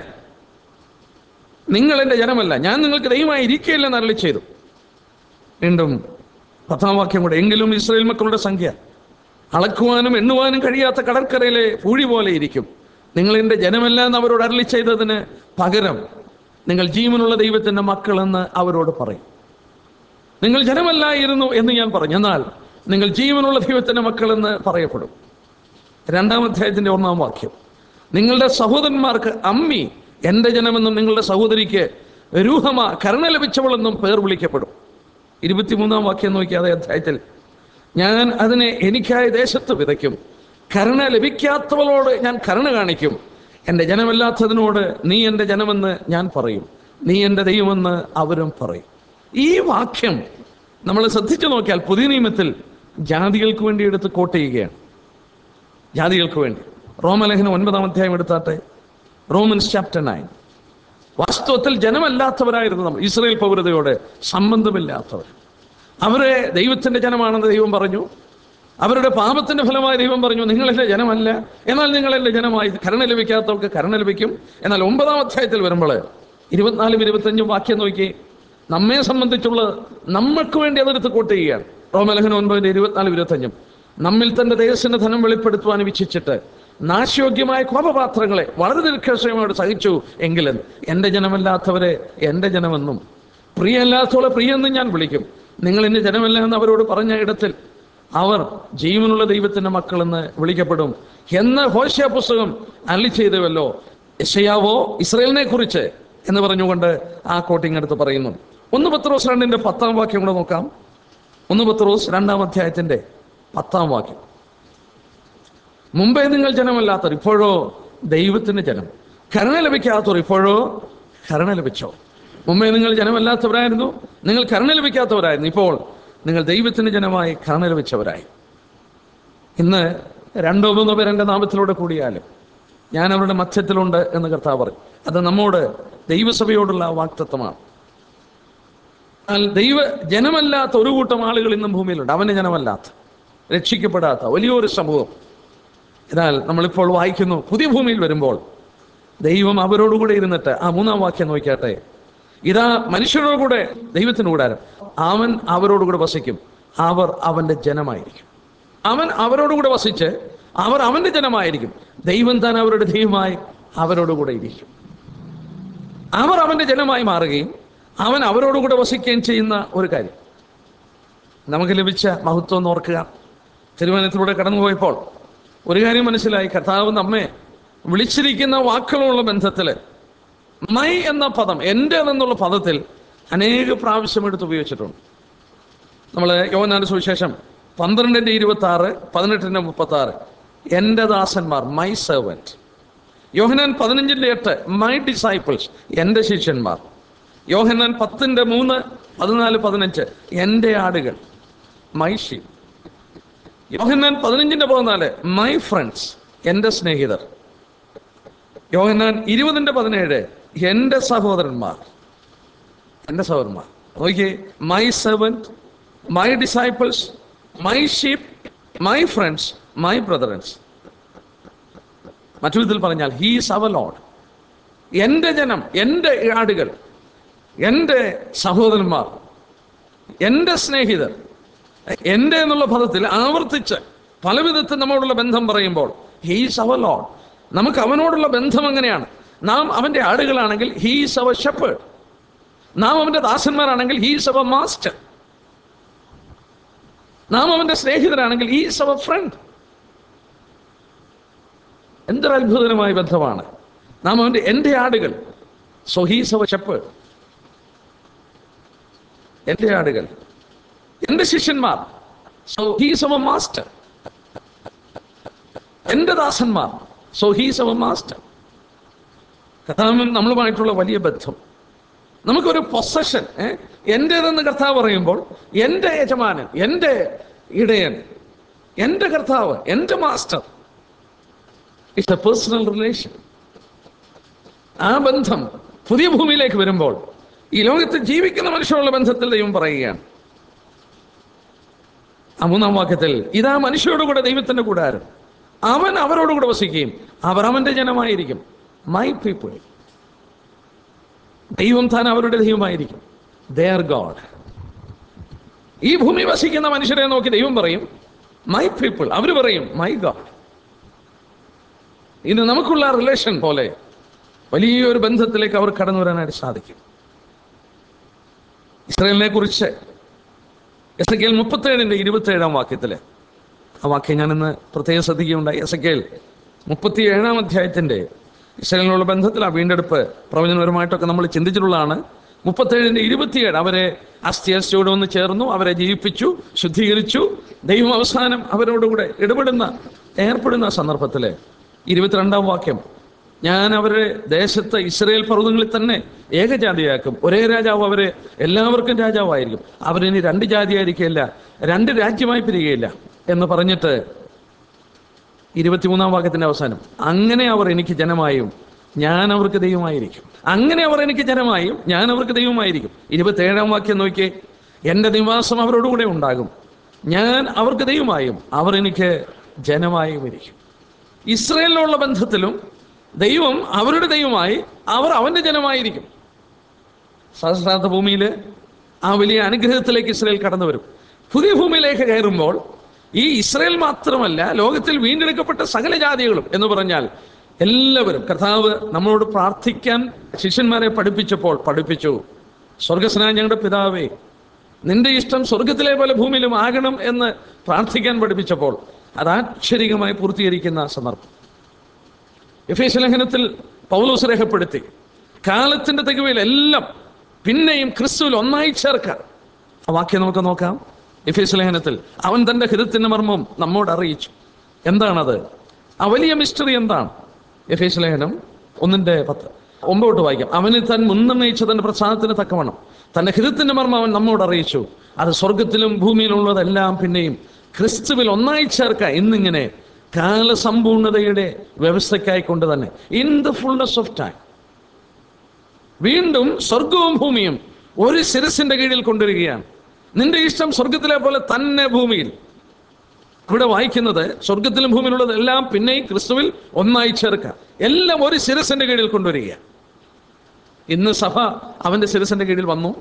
നിങ്ങൾ എൻ്റെ ജനമല്ല ഞാൻ നിങ്ങൾക്ക് ദൈവമായി ഇരിക്കുകയില്ലെന്ന് അരളി ചെയ്തു വീണ്ടും പത്താം വാക്യം കൂടെ എങ്കിലും ഇസ്രായേൽ മക്കളുടെ സംഖ്യ അളക്കുവാനും എണ്ണുവാനും കഴിയാത്ത കടൽക്കരയിലെ പൂഴി പോലെ ഇരിക്കും നിങ്ങൾ എൻ്റെ ജനമല്ല എന്ന് അവരോട് അരളി ചെയ്തതിന് പകരം നിങ്ങൾ ജീവനുള്ള ദൈവത്തിൻ്റെ മക്കളെന്ന് അവരോട് പറയും നിങ്ങൾ ജനമല്ലായിരുന്നു എന്ന് ഞാൻ പറഞ്ഞു എന്നാൽ നിങ്ങൾ ജീവനുള്ള ദൈവത്തിൻ്റെ മക്കളെന്ന് പറയപ്പെടും രണ്ടാം അധ്യായത്തിന്റെ ഒന്നാം വാക്യം നിങ്ങളുടെ സഹോദരന്മാർക്ക് അമ്മി എൻ്റെ ജനമെന്നും നിങ്ങളുടെ സഹോദരിക്ക് രൂഹമ കരുണ ലഭിച്ചവളെന്നും പേർ വിളിക്കപ്പെടും ഇരുപത്തിമൂന്നാം വാക്യം നോക്കി അതേ അധ്യായത്തിൽ ഞാൻ അതിനെ എനിക്കായി ദേശത്ത് വിതയ്ക്കും കരുണ ലഭിക്കാത്തവളോട് ഞാൻ കരുണ കാണിക്കും എൻ്റെ ജനമല്ലാത്തതിനോട് നീ എൻ്റെ ജനമെന്ന് ഞാൻ പറയും നീ എൻ്റെ ദൈവമെന്ന് അവരും പറയും ഈ വാക്യം നമ്മൾ ശ്രദ്ധിച്ചു നോക്കിയാൽ പുതിയ നിയമത്തിൽ ജാതികൾക്ക് വേണ്ടി എടുത്ത് കോട്ട് ചെയ്യുകയാണ് ജാതികൾക്ക് വേണ്ടി റോമലേഖനം ഒൻപതാം അധ്യായം എടുത്താട്ടെ റോമൻസ് ചാപ്റ്റർ നയൻ വാസ്തവത്തിൽ ജനമല്ലാത്തവരായിരുന്നു നമ്മൾ ഇസ്രയേൽ പൗരതയോട് സംബന്ധമില്ലാത്തവർ അവരെ ദൈവത്തിന്റെ ജനമാണെന്ന് ദൈവം പറഞ്ഞു അവരുടെ പാപത്തിന്റെ ഫലമായി ദൈവം പറഞ്ഞു നിങ്ങളെന്റെ ജനമല്ല എന്നാൽ നിങ്ങളെന്റെ ജനമായി കരുണ ലഭിക്കാത്തവർക്ക് കരുണ ലഭിക്കും എന്നാൽ ഒമ്പതാം അധ്യായത്തിൽ വരുമ്പോൾ ഇരുപത്തിനാലും ഇരുപത്തഞ്ചും വാക്യം നോക്കി നമ്മെ സംബന്ധിച്ചുള്ള നമ്മൾക്ക് വേണ്ടി അതെടുത്ത് കോട്ട് ചെയ്യുകയാണ് റോമലഹൻ ഒൻപതിന്റെ ഇരുപത്തിനാലും ഇരുപത്തഞ്ചും നമ്മിൽ തന്റെ ദേശത്തിന്റെ ധനം വെളിപ്പെടുത്തുവാൻ വിച്ഛിച്ചിട്ട് നാശയോഗ്യമായ കോപപാത്രങ്ങളെ വളരെ ദീർഘക്ഷമയോട് സഹിച്ചു എങ്കിലും എൻ്റെ ജനമല്ലാത്തവരെ എൻ്റെ ജനമെന്നും പ്രിയല്ലാത്തവളെ പ്രിയെന്നും ഞാൻ വിളിക്കും നിങ്ങൾ എന്നെ ജനമല്ല എന്ന് അവരോട് പറഞ്ഞ ഇടത്തിൽ അവർ ജീവനുള്ള ദൈവത്തിന്റെ മക്കളെന്ന് വിളിക്കപ്പെടും എന്ന് ഹോഷ്യ പുസ്തകം അല്ലി ചെയ്തുവല്ലോ യശയാവോ ഇസ്രയേലിനെ കുറിച്ച് എന്ന് പറഞ്ഞുകൊണ്ട് ആ കോട്ടിങ് എടുത്ത് പറയുന്നു ഒന്ന് പത്രോസ് രണ്ടിന്റെ പത്താം വാക്യം കൂടെ നോക്കാം ഒന്ന് പത്രോസ് രണ്ടാം അധ്യായത്തിന്റെ പത്താം വാക്യം മുമ്പേ നിങ്ങൾ ജനമല്ലാത്തവർ ഇപ്പോഴോ ദൈവത്തിന് ജനം കരുണ ലഭിക്കാത്തവർ ഇപ്പോഴോ കരുണ ലഭിച്ചോ മുമ്പേ നിങ്ങൾ ജനമല്ലാത്തവരായിരുന്നു നിങ്ങൾ കരുണ ലഭിക്കാത്തവരായിരുന്നു ഇപ്പോൾ നിങ്ങൾ ദൈവത്തിന് ജനമായി കരുണ ലഭിച്ചവരായി ഇന്ന് രണ്ടോ മൂന്നോ പേർ എൻ്റെ നാമത്തിലൂടെ കൂടിയാലും ഞാൻ അവരുടെ മധ്യത്തിലുണ്ട് എന്ന് കർത്താവ് പറയും അത് നമ്മോട് ദൈവസഭയോടുള്ള വാക്തത്വമാണ് എന്നാൽ ദൈവ ജനമല്ലാത്ത ഒരു കൂട്ടം ആളുകൾ ഇന്നും ഭൂമിയിലുണ്ട് അവന് ജനമല്ലാത്ത രക്ഷിക്കപ്പെടാത്ത വലിയൊരു സമൂഹം എന്നാൽ നമ്മളിപ്പോൾ വായിക്കുന്നു പുതിയ ഭൂമിയിൽ വരുമ്പോൾ ദൈവം അവരോടുകൂടെ ഇരുന്നിട്ട് ആ മൂന്നാം വാക്യം നോക്കിയാട്ടെ ഇതാ മനുഷ്യരോട് കൂടെ ദൈവത്തിന് കൂടാരം അവൻ അവരോടുകൂടെ വസിക്കും അവർ അവന്റെ ജനമായിരിക്കും അവൻ അവരോടുകൂടെ വസിച്ച് അവർ അവന്റെ ജനമായിരിക്കും ദൈവം താൻ അവരുടെ ദൈവമായി അവരോടുകൂടെ ഇരിക്കും അവർ അവന്റെ ജനമായി മാറുകയും അവൻ അവരോടുകൂടെ വസിക്കുകയും ചെയ്യുന്ന ഒരു കാര്യം നമുക്ക് ലഭിച്ച മഹത്വം എന്ന് ഓർക്കുക തിരുവനന്തപുരത്തിലൂടെ കടന്നുപോയപ്പോൾ ഒരു കാര്യം മനസ്സിലായി കർത്താവ് നമ്മെ വിളിച്ചിരിക്കുന്ന വാക്കുകളുള്ള ബന്ധത്തിൽ മൈ എന്ന പദം എൻ്റെ എന്നുള്ള പദത്തിൽ അനേക പ്രാവശ്യം എടുത്ത് ഉപയോഗിച്ചിട്ടുണ്ട് നമ്മൾ യോനാന്റെ സുവിശേഷം പന്ത്രണ്ടിന്റെ ഇരുപത്തി ആറ് പതിനെട്ടിന്റെ മുപ്പത്തി ആറ് എൻ്റെ ദാസന്മാർ മൈ സെർവൻറ്റ് യോഹനാൻ പതിനഞ്ചിന്റെ എട്ട് മൈ ഡിസൈപ്പിൾസ് എൻ്റെ ശിഷ്യന്മാർ യോഹനാൻ പത്തിന്റെ മൂന്ന് പതിനാല് പതിനഞ്ച് എൻ്റെ ആടുകൾ മൈ ഷീപ്പ് യോഹന്നാൻ പതിനഞ്ചിന്റെ പതിനാല് മൈ ഫ്രണ്ട്സ് എൻ്റെ സ്നേഹിതർ യോഹന്നാൻ ഇരുപതിന്റെ പതിനേഴ് എൻ്റെ സഹോദരന്മാർ എൻ്റെ സഹോദരന്മാർ നോക്കിയേ my servant my disciples my sheep my friends my brethrens മറ്റു വിധത്തിൽ പറഞ്ഞാൽ ഹീസ് അവർ ലോഡ് എൻ്റെ ജനം എൻ്റെ ആടുകൾ എൻ്റെ സഹോദരന്മാർ എൻ്റെ സ്നേഹിതർ എൻ്റെ എന്നുള്ള പദത്തിൽ ആവർത്തിച്ച് പല വിധത്തിൽ നമ്മോടുള്ള ബന്ധം പറയുമ്പോൾ ഹീസ് അവർ ലോഡ് നമുക്ക് അവനോടുള്ള ബന്ധം എങ്ങനെയാണ് നാം അവൻ്റെ ആടുകളാണെങ്കിൽ ഹീസ് അവർ ഷെപ്പേഡ് നാം അവൻ്റെ ദാസന്മാരാണെങ്കിൽ ഹീസ് അവർ മാസ്റ്റർ നാം അവൻ്റെ സ്നേഹിതരാണെങ്കിൽ ഹീസ് അവർ ഫ്രണ്ട് എന്തൊരു അത്ഭുതകരമായ ബന്ധമാണ് നാം അവൻ്റെ എൻ്റെ ആടുകൾ സോ ഹീസ് അവർ ഷെപ്പേഡ് എൻ്റെ ആടുകൾ എൻ്റെ ശിഷ്യന്മാർ സോ ഹീസ് അവർ മാസ്റ്റർ എൻ്റെ ദാസന്മാർ സോ ഹീസ് അവർ മാസ്റ്റർ കർത്താവും നമ്മളുമായിട്ടുള്ള വലിയ ബന്ധം നമുക്കൊരു പൊസഷൻ എൻ്റേതെന്ന് കർത്താവ് പറയുമ്പോൾ എൻ്റെ യജമാനൻ എൻ്റെ ഇടയൻ എൻ്റെ കർത്താവ് എൻ്റെ master it's a personal relation ആ ബന്ധം പുതിയ ഭൂമിയിലേക്ക് വരുമ്പോൾ ഈ ലോകത്ത് ജീവിക്കുന്ന മനുഷ്യരുള്ള ബന്ധത്തിൽ ദൈവം പറയുകയാണ് ആ മൂന്നാം വാക്യത്തിൽ ഇതാ മനുഷ്യരോട് കൂടെ ദൈവത്തിന്റെ കൂടാരം അവൻ അവരോട് കൂടെ വസിക്കുകയും അവർ അവന്റെ ജനമായിരിക്കും മൈ പീപ്പിൾ ദൈവം താൻ അവരുടെ ദൈവമായിരിക്കും ദർ ഗോഡ് ഈ ഭൂമി വസിക്കുന്ന മനുഷ്യരെ നോക്കി ദൈവം പറയും മൈ പീപ്പിൾ അവർ പറയും മൈ ഗാഡ് ഇന്ന് നമുക്കുള്ള റിലേഷൻ പോലെ വലിയൊരു ബന്ധത്തിലേക്ക് അവർ കടന്നു വരാനായിട്ട് സാധിക്കും ഇസ്രയേലിനെ കുറിച്ച് എസ് കെ എൽ മുപ്പത്തേഴിന്റെ ഇരുപത്തേഴാം വാക്യത്തില് ആ വാക്യം ഞാനിന്ന് പ്രത്യേകം ശ്രദ്ധിക്കുകയുണ്ടായി എസ് കെ എൽ മുപ്പത്തി ഏഴാം അധ്യായത്തിന്റെ ഇസ്രയേലിനുള്ള ബന്ധത്തിൽ ആ വീണ്ടെടുപ്പ് പ്രവചനപരമായിട്ടൊക്കെ നമ്മൾ ചിന്തിച്ചിട്ടുള്ളതാണ് മുപ്പത്തേഴിന്റെ ഇരുപത്തിയേഴ് അവരെ അസ്ഥിയസ്ഥയോട് വന്ന് ചേർന്നു അവരെ ജീവിപ്പിച്ചു ശുദ്ധീകരിച്ചു ദൈവം അവസാനം അവരോടുകൂടെ ഇടപെടുന്ന ഏർപ്പെടുന്ന സന്ദർഭത്തില് ഇരുപത്തിരണ്ടാം വാക്യം ഞാൻ അവരെ ദേശത്ത് ഇസ്രയേൽ പർവ്വതങ്ങളിൽ തന്നെ ഏകജാതിയാക്കും ഒരേ രാജാവ് അവരെ എല്ലാവർക്കും രാജാവായിരിക്കും അവരിനി രണ്ട് ജാതിയായിരിക്കില്ല രണ്ട് രാജ്യമായി പിരികയില്ല എന്ന് പറഞ്ഞിട്ട് ഇരുപത്തിമൂന്നാം വാക്യത്തിന്റെ അവസാനം അങ്ങനെ അവർ എനിക്ക് ജനമായും ഞാൻ അവർക്ക് ദൈവമായിരിക്കും അങ്ങനെ അവർ എനിക്ക് ജനമായും ഞാൻ അവർക്ക് ദൈവമായിരിക്കും ഇരുപത്തേഴാം വാക്യം നോക്കിയേ എൻ്റെ നിവാസം അവരോടുകൂടെ ഉണ്ടാകും ഞാൻ അവർക്ക് ദൈവമായും അവർ എനിക്ക് ജനമായും ഇരിക്കും ഇസ്രയേലിനുള്ള ബന്ധത്തിലും ദൈവം അവരുടെ ദൈവമായി അവർ അവന്റെ ജനമായിരിക്കും സഹസ്രാർത്ഥ ഭൂമിയിൽ ആ വലിയ അനുഗ്രഹത്തിലേക്ക് ഇസ്രയേൽ കടന്നു വരും പുതിയ ഭൂമിയിലേക്ക് കയറുമ്പോൾ ഈ ഇസ്രയേൽ മാത്രമല്ല ലോകത്തിൽ വീണ്ടെടുക്കപ്പെട്ട സകല ജാതികളും എന്ന് പറഞ്ഞാൽ എല്ലാവരും കർത്താവ് നമ്മളോട് പ്രാർത്ഥിക്കാൻ ശിഷ്യന്മാരെ പഠിപ്പിച്ചപ്പോൾ പഠിപ്പിച്ചു സ്വർഗസ്നായ ഞങ്ങളുടെ പിതാവേ നിന്റെ ഇഷ്ടം സ്വർഗത്തിലെ പോലെ ഭൂമിയിലും ആകണം എന്ന് പ്രാർത്ഥിക്കാൻ പഠിപ്പിച്ചപ്പോൾ അത് ആക്ഷരികമായി പൂർത്തീകരിക്കുന്ന സന്ദർഭം എഫേസ് ലേഖനത്തിൽ പൗലോസ് രേഖപ്പെടുത്തി കാലത്തിന്റെ തികവിൽ എല്ലാം പിന്നെയും ക്രിസ്തുവിൽ ഒന്നായി ചേർക്കാം ആ വാക്യം നമുക്ക് നോക്കാം എഫേസ് ലേഖനത്തിൽ അവൻ തന്റെ ഹൃദയത്തിന്റെ മർമ്മം നമ്മോട് അറിയിച്ചു എന്താണത് ആ വലിയ മിസ്റ്ററി എന്താണ് എഫേസ് ലേഖനം ഒന്നിന്റെ പത്ത് ഒമ്പോട്ട് വായിക്കാം അവന് താൻ മുന്നയിച്ച തന്റെ പ്രസാദത്തിന് തക്കവണ്ണം തന്റെ ഹൃദയത്തിന്റെ മർമ്മം അവൻ നമ്മോട് അറിയിച്ചു അത് സ്വർഗത്തിലും ഭൂമിയിലുള്ളതെല്ലാം പിന്നെയും ക്രിസ്തുവിൽ ഒന്നായി ചേർക്കാം ഇന്നിങ്ങനെ കാലസമ്പൂർണതയുടെ വ്യവസ്ഥയ്ക്കായി കൊണ്ട് തന്നെ in the fullness of time വീണ്ടും സ്വർഗവും ഭൂമിയും ഒരു ശിരസിന്റെ കീഴിൽ കൊണ്ടുവരികയാണ് നിന്റെ ഇഷ്ടം സ്വർഗത്തിലെ പോലെ തന്നെ ഭൂമിയിൽ ഇവിടെ വായിക്കുന്നത് സ്വർഗത്തിലും ഭൂമിയിലുള്ളത് എല്ലാം പിന്നെയും ക്രിസ്തുവിൽ ഒന്നായി ചേർക്കുക എല്ലാം ഒരു ശിരസിന്റെ കീഴിൽ കൊണ്ടുവരിക ഇന്ന് സഭ അവന്റെ ശിരസിന്റെ കീഴിൽ വന്നു